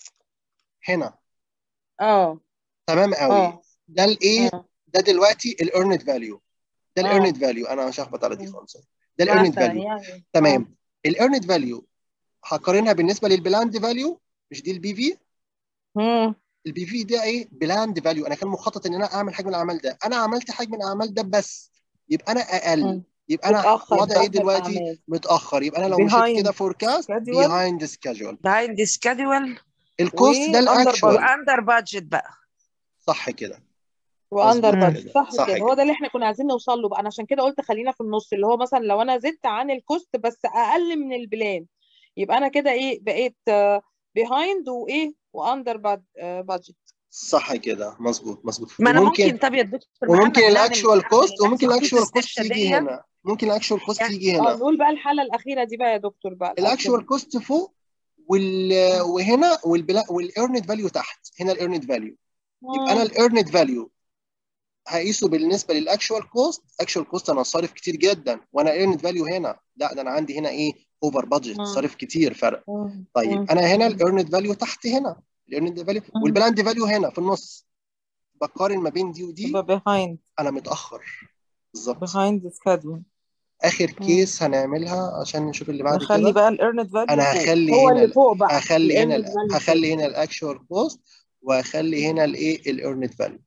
A: هنا
I: اه
A: تمام قوي
I: اه
A: ده الايه
I: اه
A: ده دلوقتي الايرند فاليو ده
I: اه
A: الايرند فاليو انا مش هخبط على دي خالص ده الايرند
I: مثلا
A: فاليو
I: يعني اه
A: تمام الايرند فاليو هقارنها بالنسبه للبلاند فاليو مش دي البي في
I: مم.
A: البي في ده ايه بلاند فاليو انا كان مخطط ان انا اعمل حجم الاعمال ده انا عملت حجم الاعمال ده بس يبقى انا اقل
I: مم.
A: يبقى انا
I: متأخر
A: وضعي ايه
I: بقى في
A: دلوقتي
I: الأعمال
A: متاخر يبقى انا لو مشيت كده
I: behind
A: فوركاست
I: schedule
A: بيهايند سكادجول
L: behind schedule
A: الكوست ده
I: وأندر
A: الاكشوال
I: بادجت
L: واندر بادجت بقى
A: صح كده
I: واندر
A: مظبوط
L: مم.
I: بادجت
A: كده
I: صح
A: صح
I: كده هو
A: كده
I: ده اللي احنا كنا عايزين نوصل له بقى انا عشان كده قلت خلينا في النص اللي هو مثلا لو انا زدت عن الكوست بس اقل من البلان يبقى انا كده ايه بقيت بيهايند وايه واندر بادجت
A: صح كده مظبوط مظبوط
L: ما انا ممكن
A: وممكن
L: طب يا دكتور
A: وممكن
L: محمد نعمل
A: الاكشوال
L: نعمل
A: كوست وممكن
L: نفس
A: الاكشوال
L: الخطوط
A: كوست
L: السته
A: يجي
L: دي
A: هنا ممكن الاكشوال كوست
L: يعني
A: يجي
I: اه
A: هنا
I: نقول بقى الحالة الأخيرة دي بقى يا دكتور بقى
A: الاكشوال
I: الأخيرة
A: كوست فوق وال وهنا والبلا والايرند فاليو تحت هنا الايرند فاليو يبقى انا
I: مم.
A: الايرند فاليو هقيسه بالنسبه للاكشوال كوست اكشوال كوست انا صارف كتير جدا وانا ايرند فاليو هنا لا ده انا عندي هنا ايه اوفر بادجت
I: مم.
A: صارف كتير فرق
I: مم.
A: طيب
I: مم.
A: انا هنا الايرند فاليو تحت هنا الايرند فاليو
I: مم.
A: والبلاند فاليو هنا في النص بقارن ما بين دي ودي
B: يبقى behind
A: انا متاخر بالظبط
B: behind schedule
A: اخر
B: مم.
A: كيس هنعملها عشان نشوف اللي بعد
B: نخلي
A: كده
B: بقى الايرند فاليو
A: انا
B: فوق
A: هخلي
I: هو
A: هنا
I: اللي
A: ال-
I: فوق بقى
A: هخلي هنا
I: الايرنز
A: ال-
I: فاليو فوق
A: هخلي هنا الاكشوال كوست وهخلي هنا الايه الايرند فاليو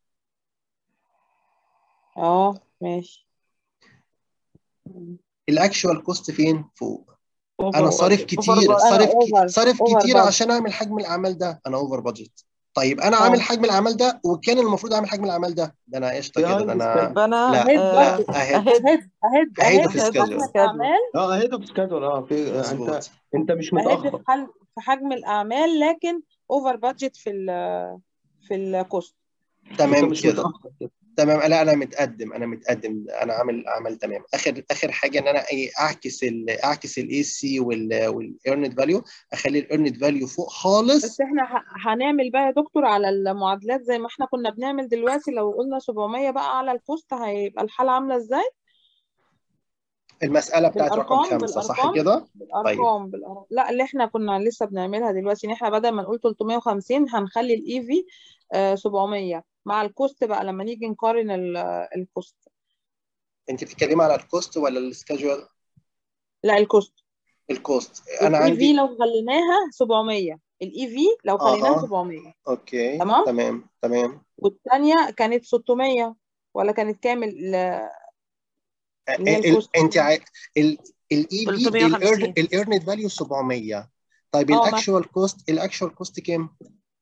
I: اه ماشي
A: الاكشوال كوست فين فوق انا
I: اوفر
A: صارف
I: اوفر
A: كتير
I: انا
A: صارف ك...
I: اوفر
A: صارف
I: اوفر
A: كتير
I: بادجت
A: عشان اعمل حجم الاعمال ده انا اوفر بادجت طيب انا عامل
I: اه
A: حجم الاعمال ده وكان المفروض اعمل حجم الاعمال ده ده انا قشطه كده ده
G: بيهايند
A: انا
G: سكادول
B: يبقى انا
A: لا
I: اهيد
A: لا
I: بادجت
A: اهيد
B: اهيد
I: اهيد اهيد
A: اهيد
I: اهيد
A: اوف
I: في
B: اهيد
I: حجم
A: سكادول
B: سكادول
I: الاعمال
G: اه اهيد اوف سكادول اه في انت
A: مظبوط
G: انت مش
I: اهيد في
G: متاخر
I: حل في حجم الاعمال لكن اوفر بادجت في ال في الكوست
G: انت
A: تمام
G: مش
A: كده
G: متاخر كده
A: تمام لا انا متقدم انا متقدم انا عامل عمل تمام اخر اخر حاجه ان انا ايه اعكس ال اعكس الاي سي والايرند فاليو اخلي الايرند فاليو فوق خالص
I: بس احنا ه- هنعمل بقى يا دكتور على المعادلات زي ما احنا كنا بنعمل دلوقتي لو قلنا 700 بقى على الكوست هيبقى الحالة عاملة ازاي
A: المساله بتاعت رقم
I: بالارقام
A: خمسة صح
I: بالارقام
A: كده طيب
I: بالارقام بالارقام لا اللي احنا كنا لسه بنعملها دلوقتي ان احنا بدل ما نقول 350 هنخلي الاي في 700 مع الكوست بقى لما نيجي نقارن ال- الكوست
A: انت بتتكلمي على الكوست ولا السكادجول
I: لا الكوست
A: الكوست انا
I: الاي في
A: عندي
I: لو خليناها 700 الاي في لو خليناها
A: اها
I: 700
A: اوكي
I: تمام
A: تمام تمام
I: والثانيه كانت 600 ولا كانت كام ال- اللي هي
A: ال-
I: الكوست
A: انت الاي في
L: 350
A: الايرند فاليو 700 طيب
I: اه ما
A: الاكشوال كوست الاكشوال كوست كام؟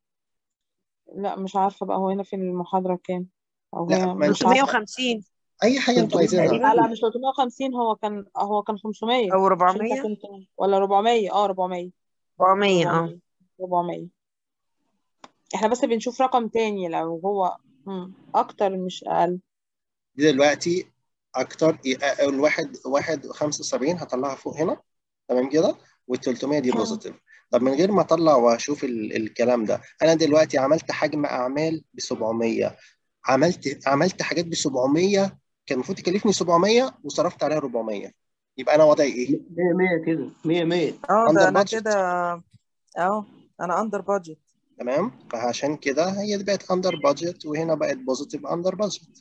I: لا مش عارفة بقى هو هنا في المحاضرة كام أو
A: لا
I: هي
A: ما انت
I: مش عارفة
L: 350
A: اي حاجه انتوا
G: 300
A: عايزينها
I: لا لا
G: تقريبا
I: مش 350 هو كان هو كان 500
L: او
I: مش انت
L: 400
I: كنت ولا 400 اه 400
L: 400 اه
I: 400 400 احنا بس بنشوف رقم تاني لو هو مم. أكتر مش أقل
A: دي دلوقتي اكتر الواحد واحد 75 هطلعها فوق هنا تمام كده وال 300 دي
I: مم.
A: بوزيتيف طب من غير ما اطلع واشوف ال- الكلام ده انا دلوقتي عملت حجم اعمال ب 700 عملت عملت حاجات ب 700 كان المفروض تكلفني 700 وصرفت عليها 400 يبقى انا وضعي ايه؟
G: 100 100 كده 100 100
B: اه
A: اندر
B: ده انا
A: بادجت
B: كده اه انا اندر بادجت
A: تمام فعشان كده هي دي بقت اندر بادجت وهنا بقت بوزيتيف اندر بادجت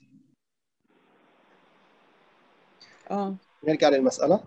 I: اه
A: نرجع للمساله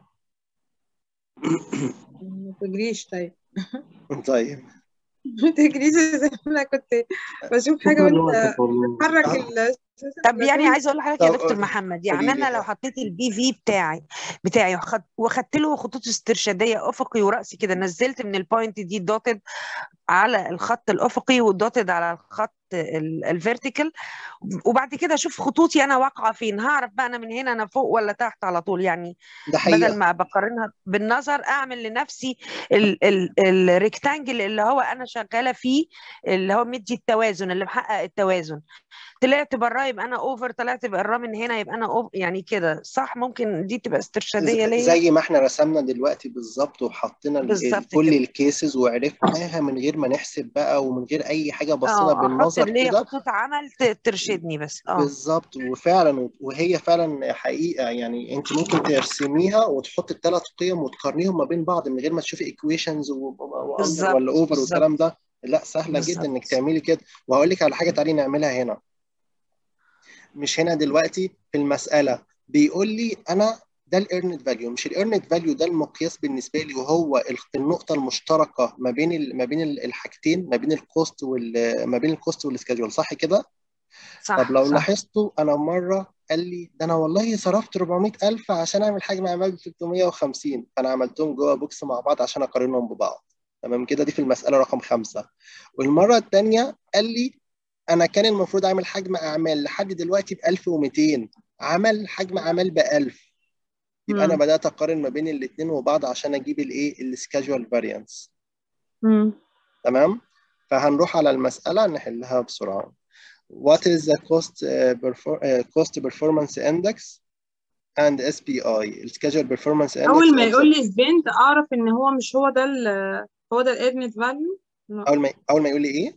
I: ما تجريش طيب
A: طيب
I: ما تجريش زي ما انا كنت بشوف حاجة
G: شكرا
I: وانت
G: لوقتك والله
I: بتحرك
A: آه.
I: الشاشة
L: طب يعني
I: البتول
L: عايزه اقول لحضرتك يا
A: طب
L: دكتور
A: قولي
L: محمد يعني
A: قولي
L: انا
A: لي
L: لو حطيت البي في بتاعي بتاعي وخد وخدت له خطوط استرشاديه افقي وراسي كده نزلت من البوينت دي دوتد على الخط الافقي ودوتد على الخط الفيرتيكال وبعد كده اشوف خطوطي انا واقعه فين هعرف بقى انا من هنا انا فوق ولا تحت على طول يعني
A: ده
L: بدل
A: حقيقه
L: ما بقارنها بالنظر اعمل لنفسي ال- ال- الريكتانجل اللي هو انا شغاله فيه اللي هو مدي التوازن اللي محقق التوازن طلعت براه يبقى انا اوفر طلعت براه من هنا يبقى انا أوف يعني كده صح ممكن دي تبقى استرشاديه
A: ز-
L: ليا
A: زي ما احنا رسمنا دلوقتي بالظبط وحطينا ال- ال-
L: بالظبط
A: كل
L: كده
A: الكيسز وعرفناها من غير ما نحسب بقى ومن غير اي حاجه بصينا
L: اه احط
A: بالنظر
L: اللي هي
A: كده
L: خطوط عمل ت- ترشدني بس اه
A: بالظبط وفعلا وهي فعلا حقيقه يعني انت ممكن ترسميها وتحط الثلاث قيم وتقارنيهم ما بين بعض من غير ما تشوفي ايكويشنز واندر
L: بالظبط
A: ولا اوفر
L: بالظبط
A: والكلام ده لا سهله جدا انك
L: بالظبط
A: تعملي كده وهقول لك على حاجه تعالي نعملها هنا مش هنا دلوقتي في المساله بيقول لي انا ده الايرنت فاليو مش الايرنت فاليو ده المقياس بالنسبه لي وهو ال- النقطه المشتركه ما بين ال- ما بين ال- الحاجتين ما بين الكوست وال ما بين الكوست والسكادجول صح كده طب
L: صح
A: لو
L: صح
A: لاحظتوا انا مره قال لي ده انا والله صرفت 400000 عشان اعمل حجم اعمال ب 350 فانا عملتهم جوه بوكس مع بعض عشان اقارنهم ببعض تمام كده دي في المساله رقم خمسة والمره الثانيه قال لي انا كان المفروض اعمل حجم اعمال لحد دلوقتي ب 1200 عمل حجم اعمال ب 1000 يبقى انا
I: مم.
A: بدات اقارن ما بين الاثنين وبعض عشان اجيب الايه السكادجوال فاريانس
I: مم.
A: تمام فهنروح على المساله نحلها بسرعه What is the cost uh, perfor- uh, cost performance index and SPI الschedule performance index
I: أول ما
A: of the
I: يقول لي سبنت أعرف إن هو مش هو ده ال هو ده الإيرنت فاليو
A: اول ما اول ما يقول لي ايه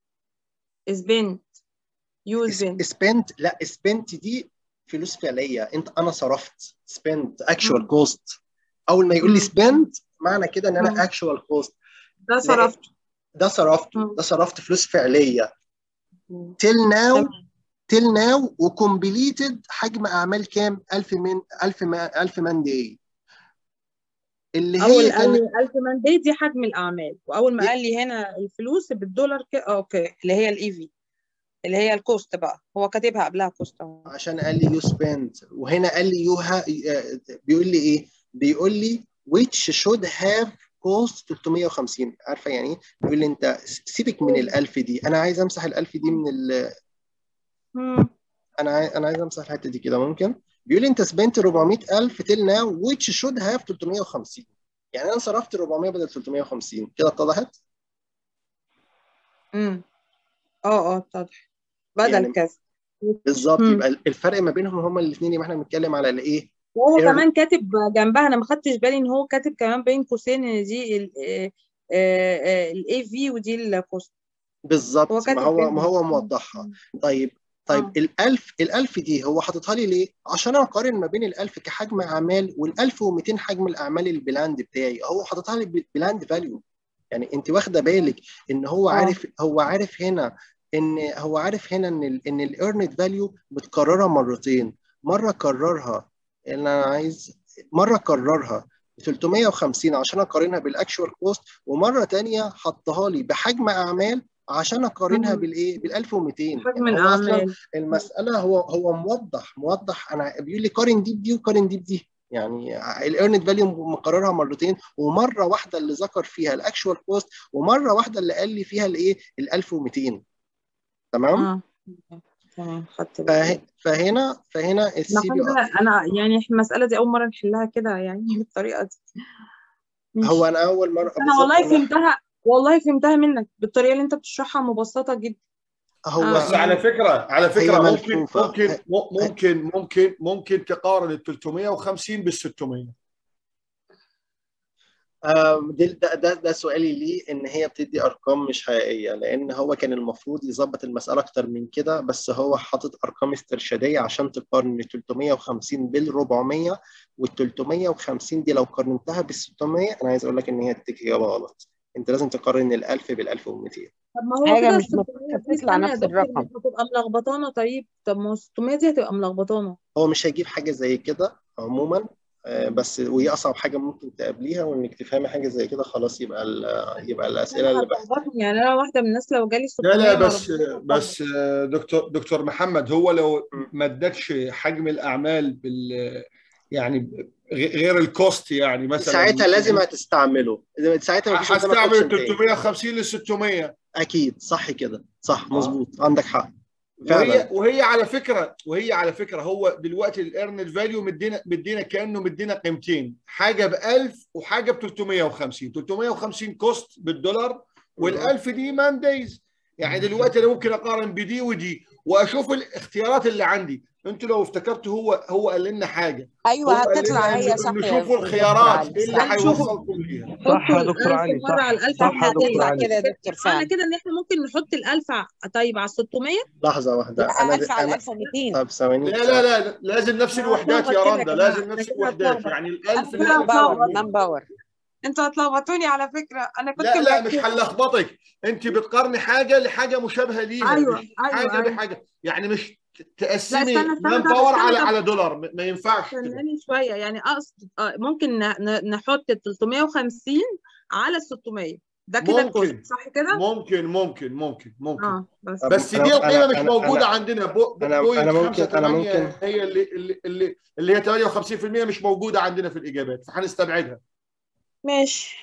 I: سبنت يو سبنت
A: spent لا spent دي فلوس فعليه انت انا صرفت spent actual
I: مم.
A: cost اول ما يقول لي
I: مم.
A: spent معنى كده ان
I: مم.
A: انا actual cost
I: ده
A: لا
I: صرفته
A: ده صرفته
I: مم.
A: ده صرفت فلوس فعليه
I: مم.
A: till now
I: تمام
A: تيل ناو وكومبليتد حجم اعمال كام 1000 من 1000 ما 1000 مان داي اللي
I: اول
A: هي
I: قال
A: كان
I: لي 1000 ماندي دي حجم الاعمال واول ما قال لي هنا الفلوس بالدولار ك... اوكي اللي هي الاي في اللي هي الكوست بقى هو كاتبها قبلها كوست اهو
A: عشان قال لي يو سبند وهنا قال لي يو ها بيقول لي ايه بيقول لي which should have cost 350 عارفه يعني ايه بيقول لي انت سيبك من ال1000 دي انا عايز امسح ال1000 دي من ال
I: مم.
A: انا عايز انا عايز امسح الحته دي كده ممكن بيقول لي انت سبنت 400000 تيل ناو which should have 350 يعني انا صرفت 400 بدل 350 كده اتضحت
I: امم اه اه اتضح بدل
A: يعني
I: كذا
A: بالظبط
I: مم.
A: يبقى الفرق ما بينهم هما الاثنين يبقى احنا بنتكلم على الايه
I: وهو
A: Earn-
I: كمان كاتب جنبها انا ما خدتش بالي ان هو كاتب كمان بين قوسين ان دي الاي في ودي الكوست هو
A: بالظبط ما
I: كاتب
A: هو
I: بينهم
A: ما هو موضحها طيب طيب
I: اه
A: الألف الألف دي هو حاططها لي ليه؟ عشان أقارن ما بين الألف كحجم أعمال والألف ومئتين حجم الأعمال البلاند بتاعي هو حاططها لي بلاند فاليو يعني أنت واخدة بالك إن هو
I: اه
A: عارف هو عارف هنا إن هو عارف هنا إن ال إن الإيرند فاليو متكررة مرتين مرة كررها اللي أنا عايز مرة كررها ب 350 عشان أقارنها بالأكشوال كوست ومرة تانية حطها لي بحجم أعمال عشان اقارنها
I: مم.
A: بالايه بال 1200
I: حجم
A: يعني هو اصلا
I: الاعمال
A: المساله هو هو موضح موضح انا بيقول لي قارن دي بدي وقارن دي بدي يعني الايرند فاليو مقررها مرتين ومره واحده اللي ذكر فيها الاكشوال كوست ومره واحده اللي قال لي فيها الايه ال 1200 تمام
I: اه تمام خدت بالي
A: فه- فهنا فهنا
I: انا
A: السي بي
I: حاسه انا يعني المساله دي اول مره نحلها كده يعني بالطريقه دي
A: هو
I: ماشي
A: انا اول مره
I: بس انا
A: بالظبط
I: والله
A: انا
I: فهمتها والله فهمتها منك بالطريقه اللي انت بتشرحها مبسطه جدا
A: هو
I: اه
J: بس على
I: يعني
J: فكره على
A: هي
J: فكره ممكن
A: ملفوفه
J: ممكن
A: ه-
J: م-
A: ه-
J: ممكن ممكن ممكن تقارن ال 350 بال 600
A: آم، ده ده ده ده سؤالي ليه ان هي بتدي ارقام مش حقيقيه لان هو كان المفروض يظبط المساله اكتر من كده بس هو حاطط ارقام استرشاديه عشان تقارن ال 350 بال 400 وال 350 دي لو قارنتها بال 600 انا عايز اقول لك ان هي تديك اجابه غلط انت لازم تقارن ال 1000 بال 1200
I: طب ما هو
L: حاجة
I: كده ال
L: مش
I: 600
L: المفروض
I: دي
L: تطلع
I: استنى يا
L: نفس
I: دكتور
L: الرقم
I: مش هتبقى ملخبطانه طيب طب ما هو 600 دي هتبقى ملخبطانه
A: هو مش هيجيب حاجه زي كده عموما آه، بس وهي اصعب حاجه ممكن تقابليها وانك تفهمي حاجه زي كده خلاص يبقى ال- يبقى الاسئله
I: انا
A: اللي بحث
I: هتلخبطني يعني انا واحده من الناس لو جالي
J: لا
I: 600
J: لا
I: مع
J: بس
I: ربنا
J: بس
I: هتلخبط
J: آه، دكتور دكتور محمد هو لو
A: م.
J: ما ادكش حجم الاعمال بال يعني غ- غير الكوست يعني مثلا
A: ساعتها لازم
J: يعني
A: هتستعمله ساعتها مفيش قدامك
J: هستعمل
A: اوبشن
J: ال
A: تاني
J: 350 لل 600
A: اكيد صح كده صح
J: اه
A: مظبوط عندك حق
J: وهي
A: فعلا
J: وهي على فكره وهي على فكره هو دلوقتي الايرن فاليو مدينا مدينا كانه مدينا قيمتين حاجه ب 1000 وحاجه ب 350 350 كوست بالدولار
A: مهم.
J: وال1000 دي مان دايز يعني دلوقتي انا ممكن اقارن بدي ودي واشوف الاختيارات اللي عندي انتوا لو افتكرتوا هو هو قال لنا حاجه هو
L: ايوه
J: قال
L: هتطلع
J: لنا
L: هي
J: إن-
L: صح
J: إن
L: يا
J: شوفوا
L: دكتور
J: الخيارات
L: علي
J: ايه اللي
L: صح
J: هيوصلكم ليها
D: صح
I: حطوا
D: يا دكتور
I: الألف
D: علي
I: مرة على
D: صح
I: الألف
D: صح يا دكتور
L: هتطلع
D: علي
L: كده يا دكتور
I: معنى
L: فعلا
I: كده إن إحنا ممكن نحط الألف ع- طيب على 600
A: لحظه واحده
L: لا
A: انا
L: 1000 على
A: انا
L: 1200
A: طب ثواني
J: لا لا لا لازم نفس
I: أنا
J: الوحدات
I: هتلخبط
J: يا
I: كده يا
J: رندا
I: جماعة
J: لازم
I: أنا
J: نفس
I: كده
J: الوحدات
I: هتلخبط
J: يعني
I: أنا
J: ال1000
I: كده
J: اللي
L: مان باور
I: هتلخبط
L: مان باور
I: أنتوا هتلخبطوني على فكرة أنا كنت
J: لا لا مش
I: مركزة
J: هنلخبطك انت بتقارني حاجه لحاجه مشابهه ليها
I: أيوه
J: مش
I: أيوه
J: حاجه
I: أيوه
J: بحاجه يعني مش ت-
I: لا
J: تقسمي
I: استنى استنى
J: مان
I: طب
J: باور على
I: استنى طب
J: على دولار ما ما ينفعش كده
I: استناني شوية يعني أقصد آه، ممكن ن- ن- نحط ال 350 على ال 600 ده كده الكوست
J: ممكن
I: صح كده؟
J: ممكن ممكن ممكن ممكن
I: اه بس
A: طب
J: بس
A: انا
J: دي القيمه
A: انا
J: مش
A: انا
J: موجوده
A: انا
J: عندنا بو-
A: انا
J: بوينت
A: انا ممكن
J: 5
A: انا
J: 8
A: ممكن
J: هي اللي اللي اللي, اللي هي 58% مش موجوده عندنا في الاجابات فهنستبعدها
I: ماشي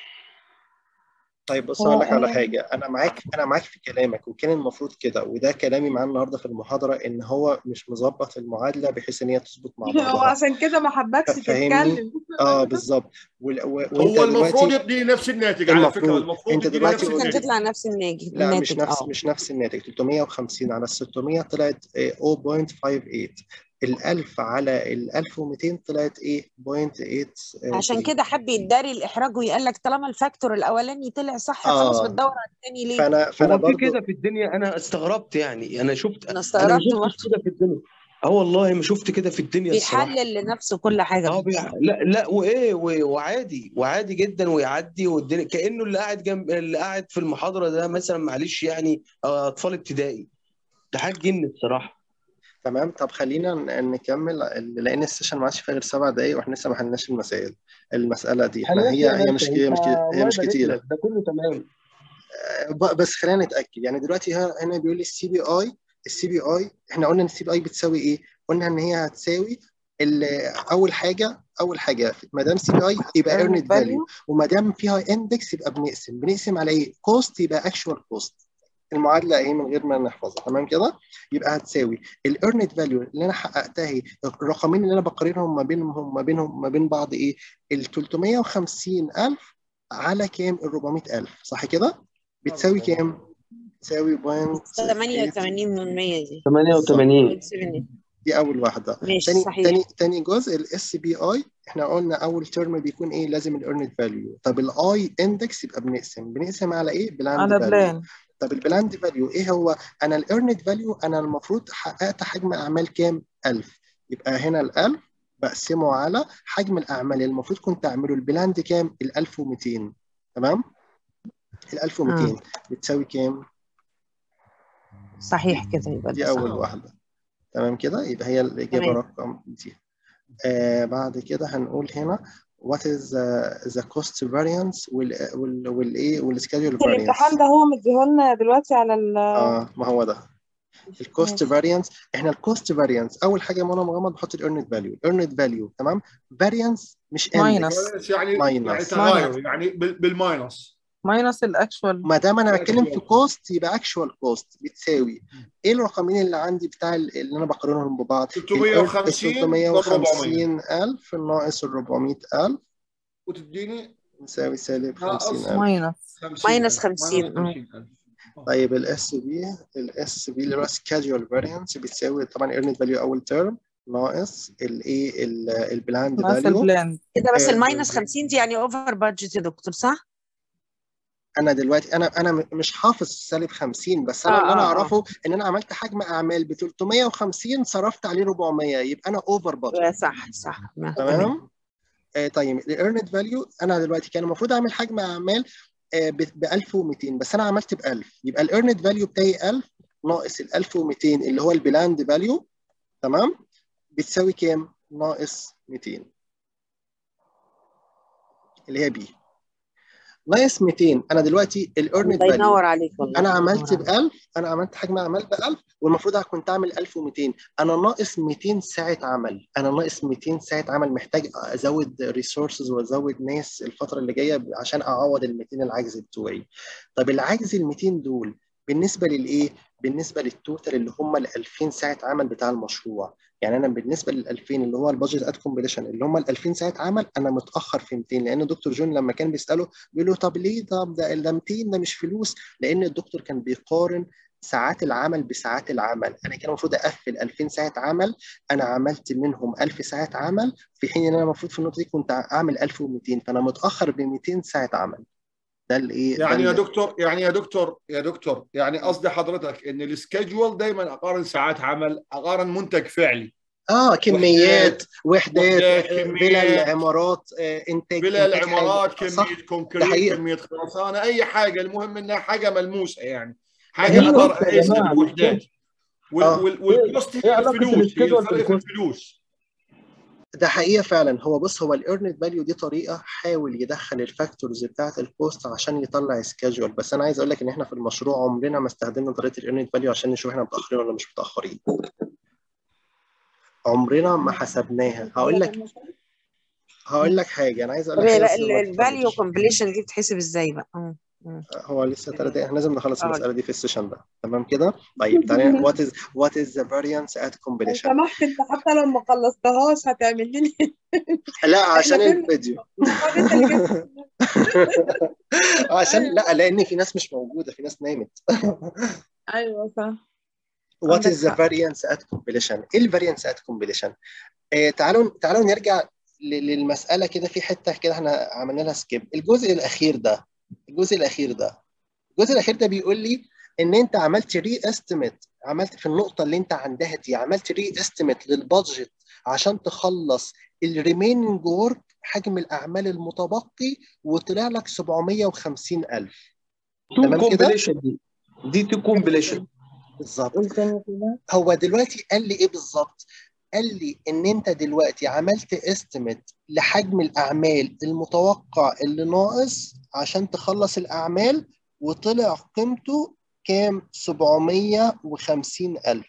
A: طيب بص
I: هو
A: هقول لك على
I: أنا
A: حاجه انا معاك انا معاك في كلامك وكان المفروض كده وده كلامي معاه النهارده في المحاضره ان هو مش مظبط المعادله بحيث ان هي تظبط مع
I: هو
A: بعضها
I: عشان كده ما حبكش
A: ف- فاهمني
I: تتكلم
A: اه بالظبط وال- و- وانت
J: هو المفروض
A: دلوقتي
J: يديني نفس الناتج على فكره
A: المفروض
J: المفروض
A: انت
J: يديني
A: دلوقتي
J: نفس
A: قلت
L: كان
J: الناتج
L: تطلع نفس الناتج
A: لا مش
L: الناتج
A: نفس
L: اه
A: مش نفس الناتج 350 على ال 600 طلعت آه، 0.58 ال 1000 على ال 1200 طلعت ايه 0.83
L: عشان كده حب يداري الإحراج ويقول لك طالما الفاكتور الأولاني طلع صح خلاص
A: اه
L: بتدور على التاني ليه؟
A: فانا فانا
G: هو في
A: برضو
G: كده في الدنيا انا استغربت يعني انا شفت
L: أنا
G: انا ما
L: استغربت
G: شفتش
L: برضه
G: كده في الدنيا اه والله ما شفت كده في الدنيا الصراحه
L: بيحلل لنفسه كل حاجة
G: اه بيع... لا لا وايه و- وعادي وعادي جدا ويعدي والدنيا كانه اللي قاعد جنب اللي قاعد في المحاضره ده مثلا معلش يعني آه، اطفال ابتدائي ده حاجه جن الصراحه
A: تمام طب خلينا ن- نكمل لان السيشن ما عادش فيها غير سبع دقايق واحنا لسه ما حلناش المسائل المساله دي احنا
G: حلوات
A: هي
G: يا
A: هي مش
G: باشا
A: هي
G: انت
A: مش هي
G: الله
A: مش
G: يبارك
A: كتيره
G: لك ده كله تمام
A: ب- بس خلينا نتاكد يعني دلوقتي ها- هنا بيقول لي السي بي اي السي بي اي احنا قلنا ان السي بي اي بتساوي ايه؟ قلنا ان هي هتساوي ال- اول حاجه اول حاجه ما دام سي بي اي يبقى
B: earned
A: ايرند فاليو
B: value
A: وما دام فيها اندكس يبقى بنقسم بنقسم على ايه؟ كوست يبقى اكشوال كوست المعادله اهي من غير ما نحفظها تمام كده يبقى هتساوي الايرند فاليو اللي انا حققتها اهي الرقمين اللي انا بقارنهم ما بينهم ما بينهم ما بين بعض ايه؟ ال 350000 على كام؟ ال 400000 صح كده؟ بتساوي كام؟ بتساوي بوينت
E: 88 من 100 دي
G: 88
A: دي اول واحده
E: ماشي
A: تاني
E: صحيح
A: تاني تاني جزء الاس بي اي احنا قلنا اول ترم بيكون ايه لازم الايرند فاليو طب الاي اندكس يبقى بنقسم بنقسم على ايه بلاند
B: على
A: فاليو
B: بلان
A: طب البلاند فاليو ايه هو انا الايرند فاليو انا المفروض حققت حجم اعمال كام 1000 يبقى هنا ال 1000 بقسمه على حجم الاعمال اللي المفروض كنت اعمله البلاند كام ال 1200 تمام ال 1200 بتساوي كام
L: صحيح كده يبقى
A: دي
L: ده
A: اول
L: صح
A: واحده تمام كده يبقى هي الاجابه
L: تمام.
A: رقم دي آه بعد كده هنقول هنا what is the, the cost variance وال وال والايه والschedule variance
I: الامتحان ده هو مديهولنا دلوقتي على ال
A: اه ما هو ده الكوست فاريانس احنا الكوست فاريانس اول حاجه وانا مغمض بحط الايرند فاليو الايرند فاليو تمام فاريانس مش
B: ماينس
A: اندكس
J: يعني يعني
A: ماينس
J: تغاير يعني بال- بالماينس
B: ماينس الاكشوال
A: ما دام انا بتكلم في
J: Actual cost.
A: كوست يبقى اكشوال كوست بتساوي ايه الرقمين اللي عندي بتاع ال- اللي انا بقارنهم ببعض
J: 350
A: 350 الف ناقص ال 400000
J: وتديني
A: يساوي سالب
J: ناقص
A: 50000
B: ماينس
L: ماينس
J: 50
L: 50 اه
A: طيب الاس بي الاس بي اللي هو سكادجول فاريانس بتساوي طبعا ايرند فاليو اول تيرم ناقص الايه البلاند
B: ناقص
A: فاليو
B: البلان
L: كده بس
A: آه،
L: الماينس 50 دي يعني اوفر بادجت يا دكتور صح؟
A: انا دلوقتي انا انا م- مش حافظ سالب 50 بس انا
L: آه،
A: اللي انا
L: آه، آه.
A: اعرفه ان انا عملت حجم اعمال ب 350 صرفت عليه 400 يبقى انا اوفر بادجت
L: صح صح تمام
A: تمام آه طيب الايرند فاليو انا دلوقتي كان المفروض اعمل حجم اعمال آه ب 1200 بس انا عملت ب 1000 يبقى الايرند فاليو بتاعي 1000 ناقص ال 1200 اللي هو البلاند فاليو تمام بتساوي كام؟ ناقص 200 اللي هي بي ناقص 200 انا دلوقتي الايرند
L: الله
A: فاليو
L: ينور عليك والله
A: انا
L: الله
A: عملت
L: ينور
A: ب 1000 انا عملت حجم اعمال ب 1000 والمفروض كنت اعمل 1200 انا ناقص 200 ساعه عمل انا ناقص 200 ساعه عمل محتاج ازود ريسورسز وازود ناس الفتره اللي جايه عشان اعوض ال 200 العجز بتوعي طب العجز ال 200 دول بالنسبه للايه بالنسبه للتوتال اللي هم ال 2000 ساعه عمل بتاع المشروع يعني انا بالنسبه لل 2000 اللي هو البادجت ات كومبليشن اللي هم ال 2000 ساعه عمل انا متاخر في 200 لان دكتور جون لما كان بيساله بيقول له طب ليه طب ده ده 200 ده مش فلوس لان الدكتور كان بيقارن ساعات العمل بساعات العمل انا كان المفروض اقفل 2000 ساعه عمل انا عملت منهم 1000 ساعه عمل في حين ان انا المفروض في النقطه دي كنت اعمل 1200 فانا متاخر ب 200 ساعه عمل ده الايه ده
J: يعني يا
A: ال-
J: دكتور يعني يا دكتور يا دكتور يعني قصدي حضرتك ان السكجول دايما اقارن ساعات عمل اقارن منتج فعلي
A: اه كميات وحدات
J: وحدات،
A: آه،
J: كميات.
A: فيلا العمارات آه، انتاج
J: بلا
A: إنتاج
J: العمارات
A: حاجة. صح
J: كميه
A: ده
J: كونكريت
A: حقيقة.
J: كميه خرسانه اي حاجه المهم انها حاجه ملموسه يعني
G: هي
J: حاجه اقدر
G: نقطة يا
J: اقيس
G: جماعة،
J: الوحدات وال-
A: آه.
J: وال- والكوست
G: إيه
J: هي
G: علاقة
J: الفلوس هي
G: السكيدول
J: الفرق في
G: بالكوست؟
J: الفلوس
A: ده حقيقة فعلا هو بص هو الايرند فاليو دي طريقة حاول يدخل الفاكتورز بتاعت الكوست عشان يطلع سكادجول بس انا عايز اقول لك ان احنا في المشروع عمرنا ما استخدمنا طريقة الايرند فاليو عشان نشوف احنا متأخرين ولا مش متأخرين عمرنا ما حسبناها هقول لك هقول لك حاجة انا عايز اقول
L: طب
A: لك
L: هي
A: حاجة
L: بقى
A: بس ما
L: الفاليو
A: تفهمش.
L: كومبليشن دي بتحسب ازاي بقى؟ مم. مم.
A: هو لسه ثلاث دقايق احنا لازم نخلص
L: آه.
A: المسألة دي في السيشن ده تمام كده طيب تعالى what is what is the variance at
I: لو
A: completion
I: سمحت انت حتى لو ما خلصتهاش هتعمل لي
A: لا عشان
I: فين-
A: الفيديو
I: طب انت اللي جبت
A: عشان لا لان في ناس مش موجودة في ناس نامت
I: ايوه صح
A: What
I: عندك
A: is the
I: حق.
A: variance at completion؟ ايه الفاريانس at completion؟ آه تعالوا تعالوا نرجع ل- للمسألة كده في حتة كده احنا عملنا لها سكيب الجزء الأخير ده الجزء الأخير ده الجزء الأخير ده بيقول لي إن أنت عملت ري استيميت عملت في النقطة اللي أنت عندها دي عملت ري استيميت للبادجت عشان تخلص الريميننج ورك حجم الأعمال المتبقي وطلع لك 750 ألف
G: تو
A: تمام كده؟
G: كومبليشن دي دي تو كومبليشن
A: بالظبط
E: قول تاني كده
A: هو دلوقتي قال لي ايه بالظبط قال لي ان انت دلوقتي عملت استيميت لحجم الاعمال المتوقع اللي ناقص عشان تخلص الاعمال وطلع قيمته كام 750 الف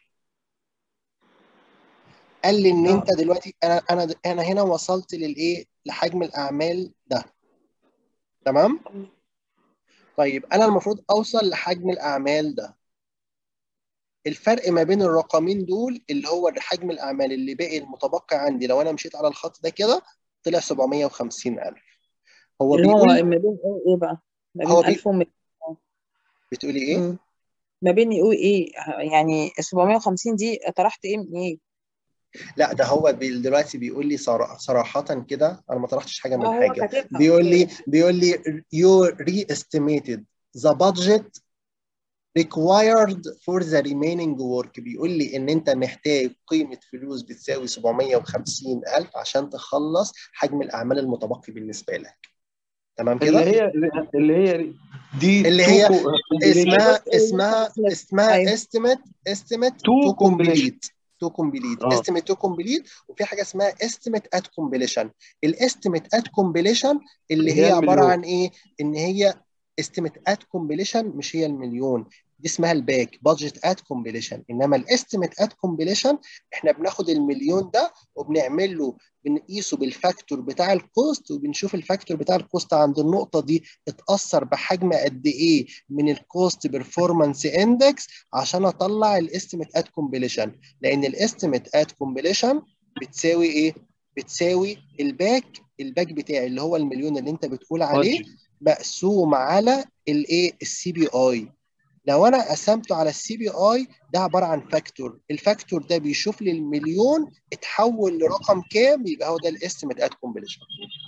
A: قال لي ان
E: اه
A: انت دلوقتي انا انا انا هنا وصلت للايه لحجم الاعمال ده تمام طيب انا المفروض اوصل لحجم الاعمال ده الفرق ما بين الرقمين دول اللي هو حجم الاعمال اللي باقي المتبقي عندي لو انا مشيت على الخط ده كده طلع 750 الف هو
I: اللي هو
A: بيقول
I: ما بين ايه ايه بقى ما
A: هو
I: بين
A: بي...
I: 1000 و
A: بتقولي ايه
I: مم. ما بين يقول ايه يعني 750 دي طرحت ايه من ايه
A: لا ده هو بي... دلوقتي بيقول لي صرا- صراحة كده انا ما طرحتش حاجة
I: اه
A: من
I: هو
A: حاجة
I: كاتبها
A: بيقول لي
I: قدامي
A: بيقول لي you re-estimated the budget required for the remaining work بيقول لي ان انت محتاج قيمة فلوس بتساوي 750 الف عشان تخلص حجم الاعمال المتبقي بالنسبة لك تمام
G: اللي
A: كده
G: هي اللي هي دي
A: اللي هي
G: تو
A: اسمها
I: بص ايه
A: اسمها
I: بص
A: اسمها
I: ايوه
A: estimate estimate
G: تو
A: to
G: كومبليشن
A: complete to complete
G: اه
A: estimate to complete وفي حاجه اسمها estimate at completion الاستيميت at completion اللي
G: اللي هي
A: هي عباره
G: المليون
A: عن ايه ان هي estimate at completion مش هي المليون دي اسمها الباك budget at completion انما الاستيميت at completion احنا بناخد المليون ده وبنعمل له بنقيسه بالفاكتور بتاع الكوست وبنشوف الفاكتور بتاع الكوست عند النقطه دي اتاثر بحجم قد ايه من الكوست بيرفورمانس اندكس عشان اطلع الاستيميت ات كومبليشن لان الاستيميت ات كومبليشن بتساوي ايه بتساوي الباك الباك بتاعي اللي هو المليون اللي انت بتقول عليه
G: بادجت
A: مقسوم على الايه السي بي اي لو انا قسمته على السي بي اي ده عباره عن فاكتور الفاكتور ده بيشوف لي المليون اتحول لرقم كام يبقى هو ده الاستيميت ات كومبليشن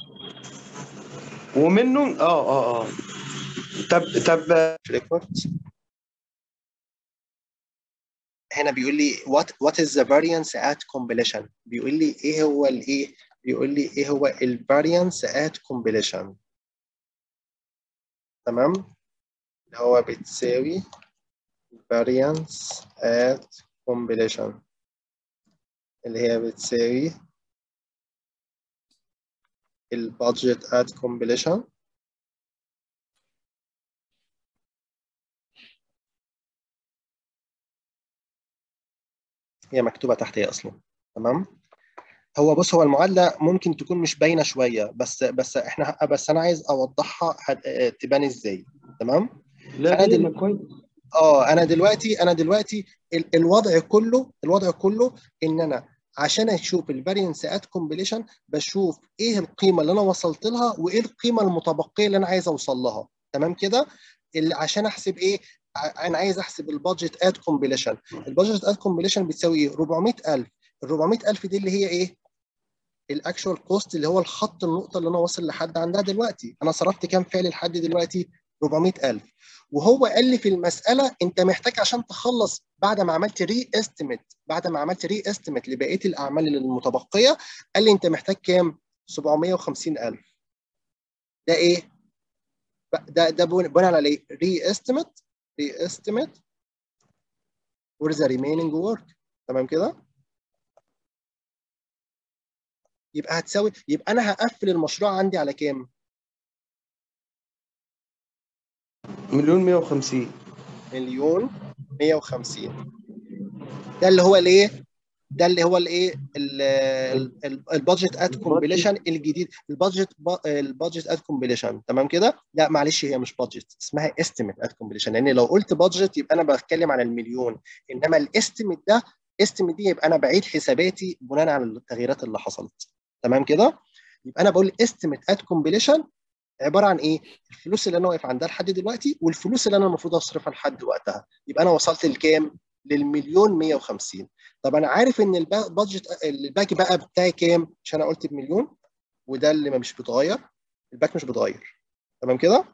G: ومنه اه اه اه طب طب
A: ريكورد هنا بيقول لي what what is the variance at completion بيقول لي ايه هو الايه بيقول لي ايه هو ال variance at completion تمام اللي هو بتساوي variance at completion اللي هي بتساوي ال budget at completion هي مكتوبة تحت هي أصلا تمام هو بص هو المعادلة ممكن تكون مش باينة شوية بس بس احنا بس أنا عايز أوضحها هت- تبان إزاي تمام
G: لا
A: أنا
G: باينه
A: دل...
G: كويس
A: اه انا دلوقتي انا دلوقتي ال- الوضع كله الوضع كله ان انا عشان اشوف الفارينس ات كومبليشن بشوف ايه القيمه اللي انا وصلت لها وايه القيمه المتبقيه اللي انا عايز اوصل لها تمام كده اللي عشان احسب ايه ع- انا عايز احسب البادجت ات كومبليشن البادجت ات كومبليشن بتساوي ايه 400000 ال 400000 دي اللي هي ايه الاكشوال كوست اللي هو الخط النقطه اللي انا واصل لحد عندها دلوقتي انا صرفت كام فعل لحد دلوقتي 400000 وهو قال لي في المساله انت محتاج عشان تخلص بعد ما عملت ري استيميت بعد ما عملت ري استيميت لبقيه الاعمال المتبقيه قال لي انت محتاج كام 750000 ده ايه ده ده بناء على ايه ري استيميت ري استيميت for the remaining work تمام كده يبقى هتساوي يبقى انا هقفل المشروع عندي على كام
G: مليون 150
A: مليون 150 ده اللي هو الايه ده اللي هو الايه البادجت ات كومبليشن الجديد البادجت البادجت ات كومبليشن تمام كده لا معلش هي مش بادجت اسمها استيميت ات كومبليشن لان لو قلت بادجت يبقى انا بتكلم عن المليون انما الاستيميت ده استيميت دي يبقى انا بعيد حساباتي بناء على التغييرات اللي حصلت تمام كده يبقى انا بقول استيميت ات كومبليشن عباره عن ايه؟ الفلوس اللي انا واقف عندها لحد دلوقتي والفلوس اللي انا المفروض اصرفها لحد وقتها يبقى انا وصلت لكام؟ للمليون 150 طب انا عارف ان البادجت الباك بقى بتاعي كام؟ عشان انا قلت بمليون وده اللي مش بيتغير الباك مش بيتغير تمام كده؟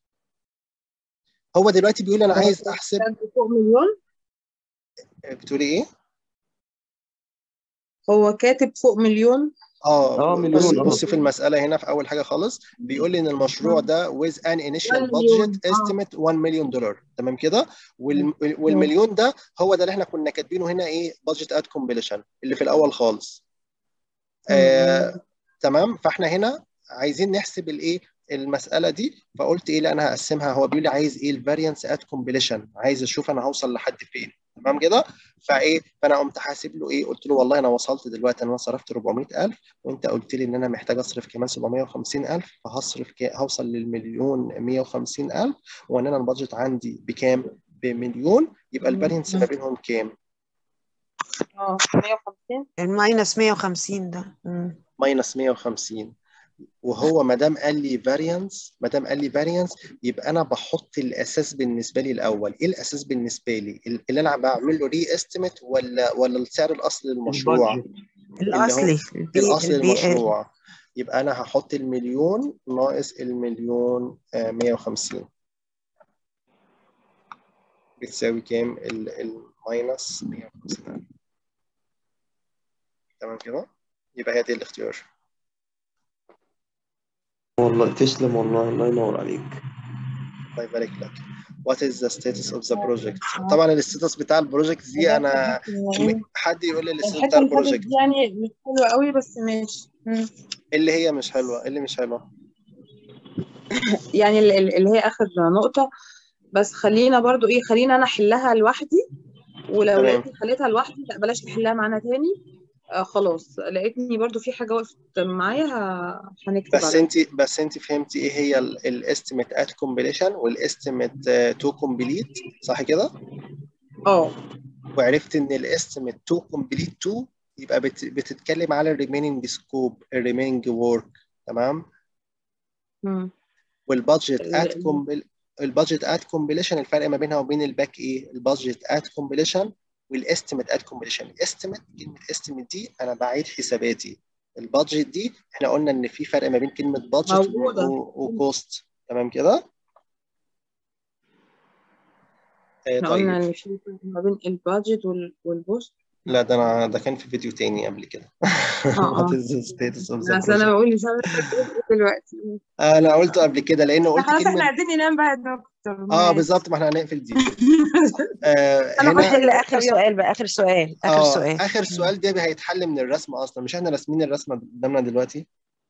A: هو دلوقتي بيقول انا عايز احسب
I: فوق مليون
A: بتقولي ايه؟
I: هو كاتب فوق مليون
A: اه
G: اه
A: بص
G: مليون اه
A: بص في المسألة هنا في أول حاجة خالص بيقول لي إن المشروع ده with an
I: 1
A: initial budget
I: مليون اه
A: estimate 1 مليون دولار تمام كده وال- والمليون ده هو ده اللي احنا كنا كاتبينه هنا إيه budget at completion اللي في الأول خالص آه تمام فاحنا هنا عايزين نحسب الايه المساله دي فقلت ايه لا انا هقسمها هو بيقول لي عايز ايه الفاريانس ات كومبليشن عايز اشوف انا هوصل لحد فين تمام كده فايه فانا قمت حاسب له ايه قلت له والله انا وصلت دلوقتي انا صرفت 400000 وانت قلت لي ان انا محتاج اصرف كمان 750000 فهصرف كا- هوصل للمليون 150000 وان انا البادجت عندي بكام بمليون يبقى الفاريانس ما بينهم كام
I: اه 150
L: الماينس 150 ده مم.
A: ماينس 150 وهو ما دام قال لي فاريانس ما دام قال لي فاريانس يبقى انا بحط الاساس بالنسبه لي الاول ايه الاساس بالنسبه لي اللي انا بعمل له ري استيميت ولا ولا السعر الاصلي للمشروع
G: البادجت
A: اللي هو
L: الأصلي البي
A: الاصل
L: البي ال
A: للمشروع يبقى انا هحط المليون ناقص المليون آه، 150 بتساوي كام ال- الماينس 150 تمام كده يبقى هي دي الاختيار
G: والله تسلم والله الله ينور عليك
A: الله يبارك لك What is the status of the project طبعا الستاتس بتاع البروجكت دي
I: بجد
A: انا
I: حاسة إن
A: م-
I: إيه
A: حد يقول لي الستاتس
I: الحتة
A: بتاع
I: اللي فاتت
A: البروجكت
I: دي يعني مش حلوة قوي بس ماشي مم.
A: اللي هي مش حلوه اللي مش حلوه
I: يعني ال- ال- اللي هي آخر نقطة بس خلينا برضو إيه خلينا أنا أحلها لوحدي ولو
A: تمام
I: لقيتني حليتها لوحدي لا بلاش تحلها معانا تاني آه خلاص لقيتني برضو في حاجة وقفت معايا ه- هنكتب
A: بس
I: عليها
A: انت بس انت فهمتي ايه هي الاستيميت ات كومبليشن والاستيميت تو كومبليت صح كده
I: اه
A: وعرفت ان الاستيميت تو كومبليت تو يبقى بت بتتكلم على الريميننج سكوب الريميننج ورك تمام
I: مم.
A: والبادجت
I: ال-
A: ات
I: ال-
A: كومبل البادجت ات كومبليشن الفرق ما بينها وبين الباك ايه البادجت ات كومبليشن والاستيميت ات كومبليشن الاستيميت كلمه استيميت دي انا بعيد حساباتي البادجت دي احنا قلنا ان في فرق ما بين كلمه بادجت
I: موجودة
A: وكوست تمام كده آه
I: احنا قلنا
A: طيب
I: إن في فرق ما بين البادجت وال- والبوست
A: لا ده انا ده كان في فيديو تاني قبل كده
I: اه
A: What
I: اه
A: is the status of the
I: اصل انا
A: project
I: بقول مش عارفة تقول ايه دلوقتي
A: انا قلته قبل كده لانه
I: لا
A: قلت
I: خلاص احنا
A: كلمه
I: عايزين ننام بقى يا دكتور
A: اه
I: ماشي
A: بالظبط ما احنا هنقفل دي آه
I: انا
A: هنا
I: قلت
L: نحل
I: لك
L: آخر سؤال بقى آخر سؤال آخر
A: اه
L: سؤال
A: اخر سؤال ده هيتحل من الرسمه اصلا مش احنا راسمين الرسمه قدامنا دلوقتي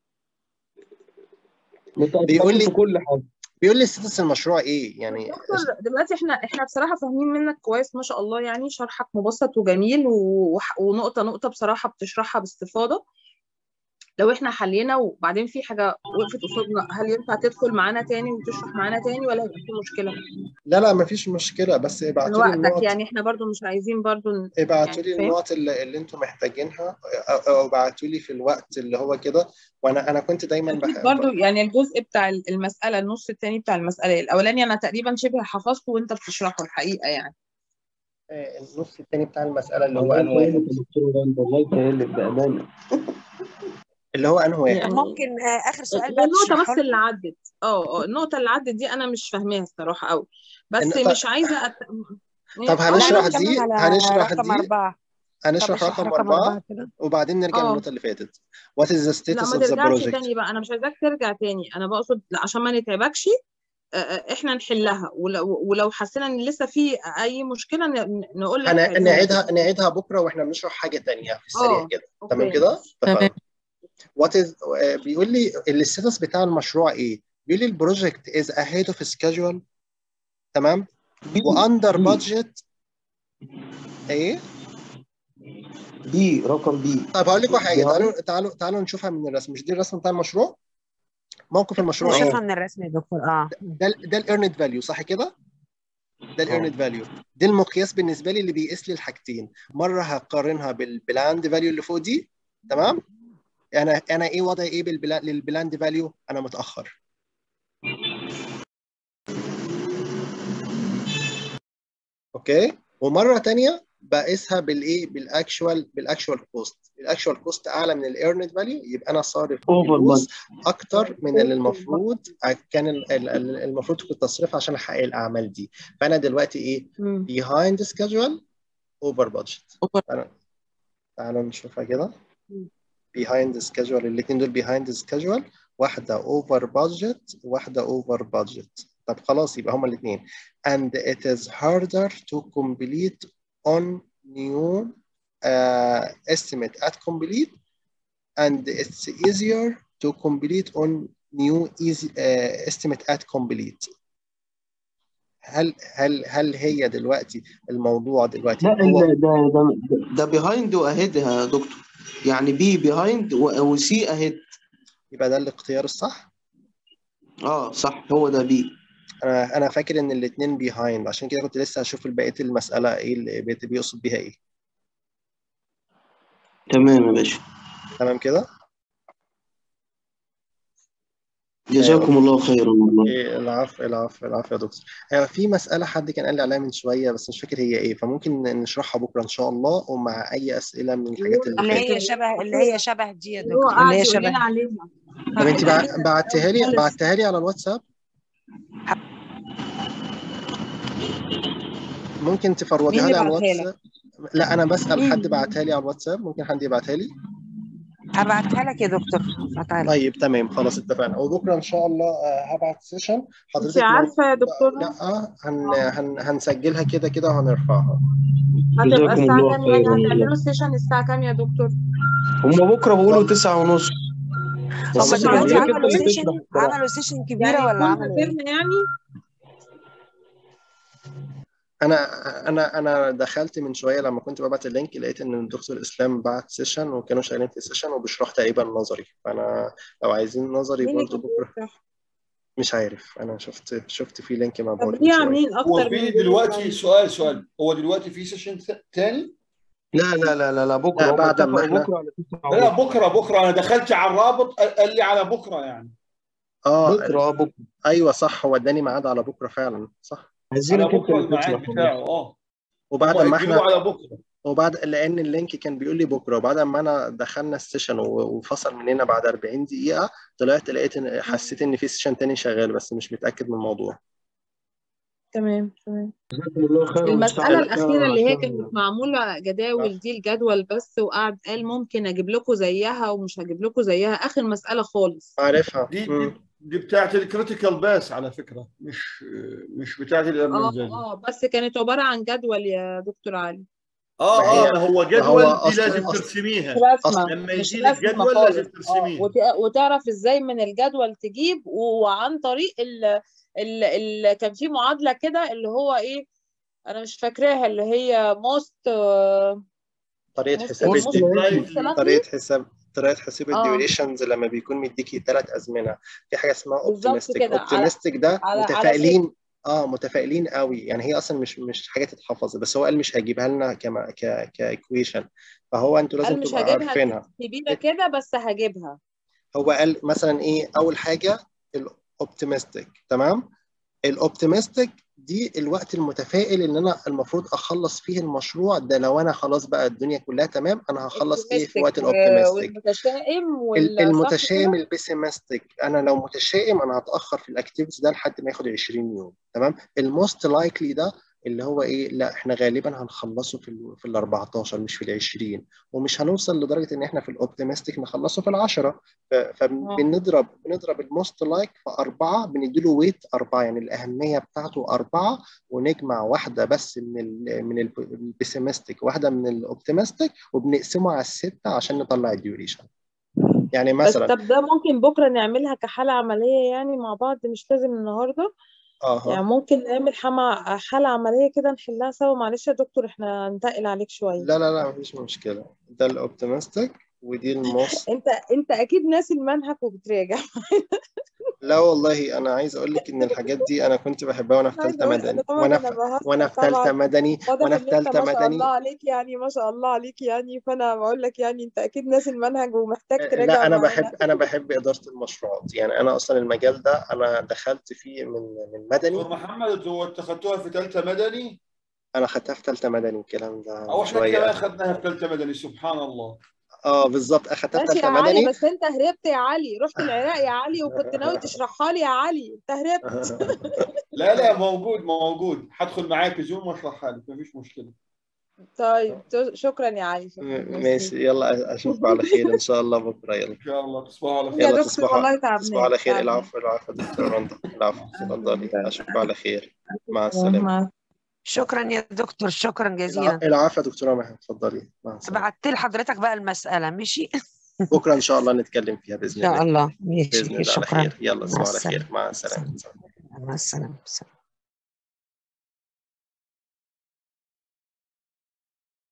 A: بيقول
G: متأكدين
A: لي
G: في كل حاجة
A: بيقول لي ستاتس المشروع ايه يعني
I: دكتور دلوقتي احنا احنا بصراحة فاهمين منك كويس ما شاء الله يعني شرحك مبسط وجميل و- وح- ونقطة نقطة بصراحة بتشرحها باستفاضة لو احنا حلينا وبعدين في حاجة وقفت قصادنا هل ينفع تدخل معانا تاني وتشرح معانا تاني ولا هيبقى في مشكلة؟
A: لا لا مفيش مشكله بس
I: من
A: ابعتوا لي
I: وقتك
A: النقط
I: يعني احنا برضو مش عايزين برضو ن-
A: ابعتوا
I: يعني
A: لي
I: فاهم؟
A: النقط اللي, اللي انتم محتاجينها او أو ابعتوا لي في الوقت اللي هو كده وانا انا كنت دايما
I: أكيد
A: بح...
I: برضو
A: ب...
I: يعني الجزء بتاع المسألة النص التاني بتاع المسألة الأولاني أنا تقريبا شبه حفظته وأنت بتشرحه الحقيقة يعني
A: آه، النص الثاني بتاع المساله اللي هو
G: الله
A: انه
G: يسهلك
A: واحد
G: يا دكتور غالي الله يسهلك بأمانة
A: اللي هو انه واحد
I: يعني
L: ممكن آه، آخر سؤال
I: هي
L: بقى
I: النقطة
L: تشرحه
I: بس اللي
L: لنا
I: عدت اه اه النقطة اللي عدت دي أنا مش فاهماها الصراحة أوي بس
A: إن... ط...
I: مش عايزة أت...
A: طب
I: اه
L: لا
A: هنشرح
L: نكمل
A: دي
L: على
A: هنشرح
L: رقم
A: دي
L: أربعة طب
A: هنشرح
L: اشرح
A: رقم
L: رقم
A: أربعة
L: أربعة كده
A: وبعدين نرجع
L: اه
A: للنقطة اللي فاتت What is the
I: لا
A: status
I: ما
A: of the
I: ترجعش
A: project
I: تاني بقى أنا مش عايزاك ترجع تاني أنا بقصد عشان ما نتعبكش آه، آه، احنا نحلها ولو ولو حسينا ان لسه في اي مشكله ن- نقول لك
A: هن...
I: عيدها لي
A: نعيدها
I: تاني
A: نعيدها بكرة واحنا بنشرح حاجة تانية في السريع
I: اه
A: كده تمام
I: اوكي
A: كده
I: ماشي
B: تمام
A: اتفقنا What is آه، بيقول لي الستاتس بتاع المشروع ايه بيقول لي البروجكت is ahead of schedule تمام
G: بي
A: واندر
G: بي
A: بادجت ايه
G: بي رقم بي
A: طب هقول لكم حاجة
G: بيهايند
A: تعالوا تعالوا تعالوا نشوفها من الرسم مش دي الرسم بتاع المشروع موقف المشروع
L: نشوفها
A: ايه
L: من الرسم يا دكتور اه
A: ده ال- ده الايرند فاليو صح كده ده
G: اه
A: الايرند فاليو ده المقياس بالنسبه لي اللي بيقيس لي الحاجتين مره هقارنها بالبلاند فاليو اللي فوق دي تمام انا انا ايه وضعي ايه بالبلا... للبلاند فاليو انا متاخر اوكي ومره تانية بقيسها بالايه بالاكشوال بالاكشوال كوست الاكشوال كوست اعلى من الايرند فاليو يبقى انا صارف
G: اوفر
A: فلوس
G: بادجت
A: اكتر من اللي المفروض كان ال- ال- ال- المفروض كنت اصرفها عشان احقق الاعمال دي فانا دلوقتي ايه
I: مم.
A: behind schedule over budget
B: أوبر.
A: تعالوا تعالوا نشوفها كده
I: مم.
A: behind schedule الاثنين دول behind schedule واحدة over budget واحدة over budget طب خلاص يبقى هما الاثنين and it is harder to complete on new uh, estimate at complete and it's easier to complete on new easy uh, estimate at complete هل هل هل هي دلوقتي الموضوع دلوقتي
G: لا
A: هو
G: ال- ده ده ده بيهايند واهيد يا دكتور يعني بي بيهايند وسي اهيد
A: يبقى ده الاختيار الصح
G: اه صح هو ده بي
A: انا انا فاكر ان الاثنين behind عشان كده كنت لسه هشوف بقيه المساله ايه اللي بي- بيقصد بيها ايه
G: تمام يا باشا
A: تمام كده
G: جزاكم الله خيرا والله
A: إيه، العفو العفو العفو يا دكتور آه، في مسألة حد كان قال لي عليها من شوية بس مش فاكر هي ايه فممكن نشرحها بكرة إن شاء الله ومع أي أسئلة من الحاجات اللي
L: اللي
A: فاتت
L: هي شبه اللي هي شبه دي يا
I: هو
L: دكتور
I: قاعد
L: اللي هي
I: يقول
L: شبه
I: لنا عليها
A: طب أنت
I: احنا
A: بع-
I: لسه
A: بعتها لي
I: خالص
A: بعتها لي على الواتساب ممكن
L: مين
A: تفروديها لي على
L: يبعتها لك؟
A: الواتساب لا أنا بسأل حد
I: مين
A: بعتها لي على الواتساب ممكن حد يبعتها لي
L: هبعتها لك يا دكتور هبعتها لك
A: طيب تمام خلاص اتفقنا وبكرة إن شاء الله آه، هبعت سيشن
I: انت
A: حضرتك لو
I: عارفه يا
A: موجودة أو
I: دكتوره
A: لأ هن هن هنسجلها كده كده وهنرفعها
I: هتبقى
G: جزاكم
I: الساعه
G: الله
I: كام يعني
G: خيرا والله
I: هتعملوا السيشن الساعه كام يا دكتور
G: هما بكره بيقولوا تسعة ونص
L: هم
G: بس
A: والله
G: احنا
L: دلوقتي
G: الدكتور
L: عملوا
G: اللي
L: سيشن
G: بيشرح بصراحة
L: عملوا سيشن كبيرة
I: يعني
L: ولا
I: كل
L: عملوا ايه؟
I: ترم يعني
A: انا انا انا دخلت من شويه لما كنت ببعت اللينك لقيت ان الدكتور اسلام بعت سيشن وكانوا شغالين في سيشن وبيشرح تقريبا نظري فانا لو عايزين نظري
I: مين اللي
A: برضو
I: كان
A: بكره
I: بيشرح
A: مش عارف انا شفت شفت في لينك
I: طب
A: مبعوت من
I: ليه
A: شويه
I: عاملين
J: هو
I: اكتر
J: في
I: من جروب
J: دلوقتي
I: يعني
J: سؤال سؤال هو دلوقتي في سيشن تاني؟
G: لا لا لا لا لا بكره
A: لا
G: هما
A: بعد ما
G: اتفقوا
A: احنا
G: بكره على تسعة
J: لا
G: ونص
J: بكره بكره انا دخلت على الرابط قال لي على بكره يعني
A: اه
G: بكره اه بكره
A: ايوه صح هو اداني ميعاد على بكره فعلا صح
J: على
G: عايزينك انت
J: بكره
G: اللي تطلع
J: الميعاد بتاعه اه
A: وبعد
J: هم
A: ما
J: اجلوه
A: احنا
J: على بكره
A: وبعد لان اللينك كان بيقول لي بكره وبعد ما انا دخلنا السيشن و- وفصل مننا بعد 40 دقيقه طلعت لقيت ان حسيت ان في سيشن تاني شغال بس مش متاكد من الموضوع
I: تمام تمام
G: جزاكم الله خيرا
I: المسألة
G: واستحمل
I: الأخيرة اللي هي
G: عشان
I: كانت معمولة جداول دي الجدول بس وقعد قال ممكن أجيب لكم زيها ومش هجيب لكم زيها آخر مسألة خالص
A: عارفها
J: دي دي
A: مم.
J: دي بتاعت الكريتيكال باس على فكره مش مش بتاعت
I: اه
J: الارنب فاليو
I: اه بس كانت عبارة عن جدول يا دكتور علي
J: اه
A: ما هي
J: اه ما هو
A: ما هو
J: جدول دي
A: اصل
J: لازم
A: اصل
J: ترسميها
I: مش
A: اصل
I: رسمة
J: لما
I: مش
J: يجي لك
I: رسمة
J: جدول لازم
I: خالص اه
J: ترسميه
I: وت- وتعرف ازاي من الجدول تجيب وعن طريق ال ال ال كان في معادلة كده اللي هو ايه أنا مش فاكراها اللي هي most
A: طريقه
I: most
A: حساب
I: ايه
J: موست
A: الدي...
I: most
J: لايكلي
I: likely
A: طريقه حساب طريقه حساب
I: اه
A: الديوريشنز لما بيكون مديكي ثلاث ازمنه في حاجه اسمها
I: بالظبط
A: اوبتيمستيك
I: كده على
A: اوبتيمستيك ده
I: على على شيء
A: متفائلين اه متفائلين قوي يعني هي اصلا مش مش حاجه تتحفظ بس هو قال مش هيجيبها لنا كما ك كايكويشن فهو انتوا لازم
I: قال مش
A: تبقوا
I: هجيبها
A: عارفينها
I: كبيرة كده بس هجيبها
A: هو قال مثلا ايه اول حاجه الاوبتيمستيك تمام الاوبتيمستيك دي الوقت المتفائل ان انا المفروض اخلص فيه المشروع ده لو انا خلاص بقى الدنيا كلها تمام انا هخلص ايه في
I: optimistic
A: وقت
I: و-
A: الاوبتيمستيك
I: والمتشائم
A: ال-
I: والصح
A: المتشائم
I: كده
A: البيسيمستيك انا لو متشائم انا هتاخر في الاكتيفيتي ده لحد ما ياخد 20 يوم تمام الموست لايكلي ده اللي هو ايه لا احنا غالبا هنخلصه في ال في ال 14 مش في ال 20 ومش هنوصل لدرجه ان احنا في الاوبتيمستيك نخلصه في ال 10
I: اه
A: فبنضرب بنضرب الموست لايك في اربعه بنديله ويت اربعه يعني الاهميه بتاعته اربعه ونجمع واحده بس من ال من البيسيمستيك واحده من الاوبتيمستيك وبنقسمه على السته عشان نطلع الديوريشن يعني
I: بس
A: مثلا
I: طب ده ممكن بكرة نعملها كحالة عملية يعني مع بعض مش لازم النهاردة يعني
A: اه
I: ممكن نعمل حما حالة عملية كده نحلها سوا معلش يا دكتور احنا هنتقل عليك شوية
A: لا لا لا مفيش مشكله ده الاوبتيمستيك ودي الموست
I: انت انت اكيد ناسي المنهج وبتراجع
A: لا والله انا عايز اقول لك ان الحاجات دي انا كنت بحبها وانا في
I: عايز
A: ثالثه
I: اقول
A: مدني
I: انا طبعا
A: وانا
I: انا
A: في
I: بهزر
A: وانا في ثالثه
I: طبعا
A: مدني
I: واضح
A: وانا
I: ان
A: في
I: انت
A: ثالثه
I: ما شاء
A: مدني
I: الله عليك يعني ما شاء الله عليك يعني فانا بقول لك يعني انت اكيد ناسي المنهج ومحتاج
A: لا
I: تراجع
A: انا
I: معانا
A: بحب انا بحب اداره المشروعات يعني انا اصلا المجال ده انا دخلت فيه من من مدني
J: دكتور محمد هو انت خدتوها في ثالثه مدني
A: انا خدتها في ثالثه مدني الكلام ده
J: او
A: من
J: احنا كمان
A: شويه
J: خدناها في ثالثه مدني سبحان الله
A: اه بالظبط اخدتها في
I: ماشي يا
A: ثالثه
I: علي
A: مدني
I: بس انت هربت يا علي رحت العراق يا علي وكنت ناوي تشرحها لي يا علي انت هربت
J: لا لا موجود موجود هدخل معاك زوم واشرحها لك مفيش مشكله
I: طيب ت- شكرا يا علي شكرا
A: م-
I: ميرسي
A: ماشي يلا اشوفكم على خير ان شاء الله بكره يلا
J: ان شاء الله تصبحوا على
I: يا
J: خير
A: يلا
I: دكتور
A: تصبحوا
I: والله
A: تصبحوا
I: تعبناه
A: على خير
I: تعبناه
A: العفو العفو دكتور رندا العفو اتفضلي اشوفكم على خير مع السلامه
I: مع
L: شكرا يا دكتور شكرا
A: الع-
L: جزيلا
A: العفو يا دكتوره مها اتفضلي مع السلامه
L: بعت لحضرتك بقى المسألة ماشي
A: بكره ان شاء الله نتكلم فيها
L: إن
A: باذن
L: شاء
A: الله
L: الله
A: باذن
L: ماشي
A: الله على
L: شكرا
A: خير يلا
L: مع
A: تصبحوا على
L: السلامة
A: خير مع السلامه
L: مع السلامة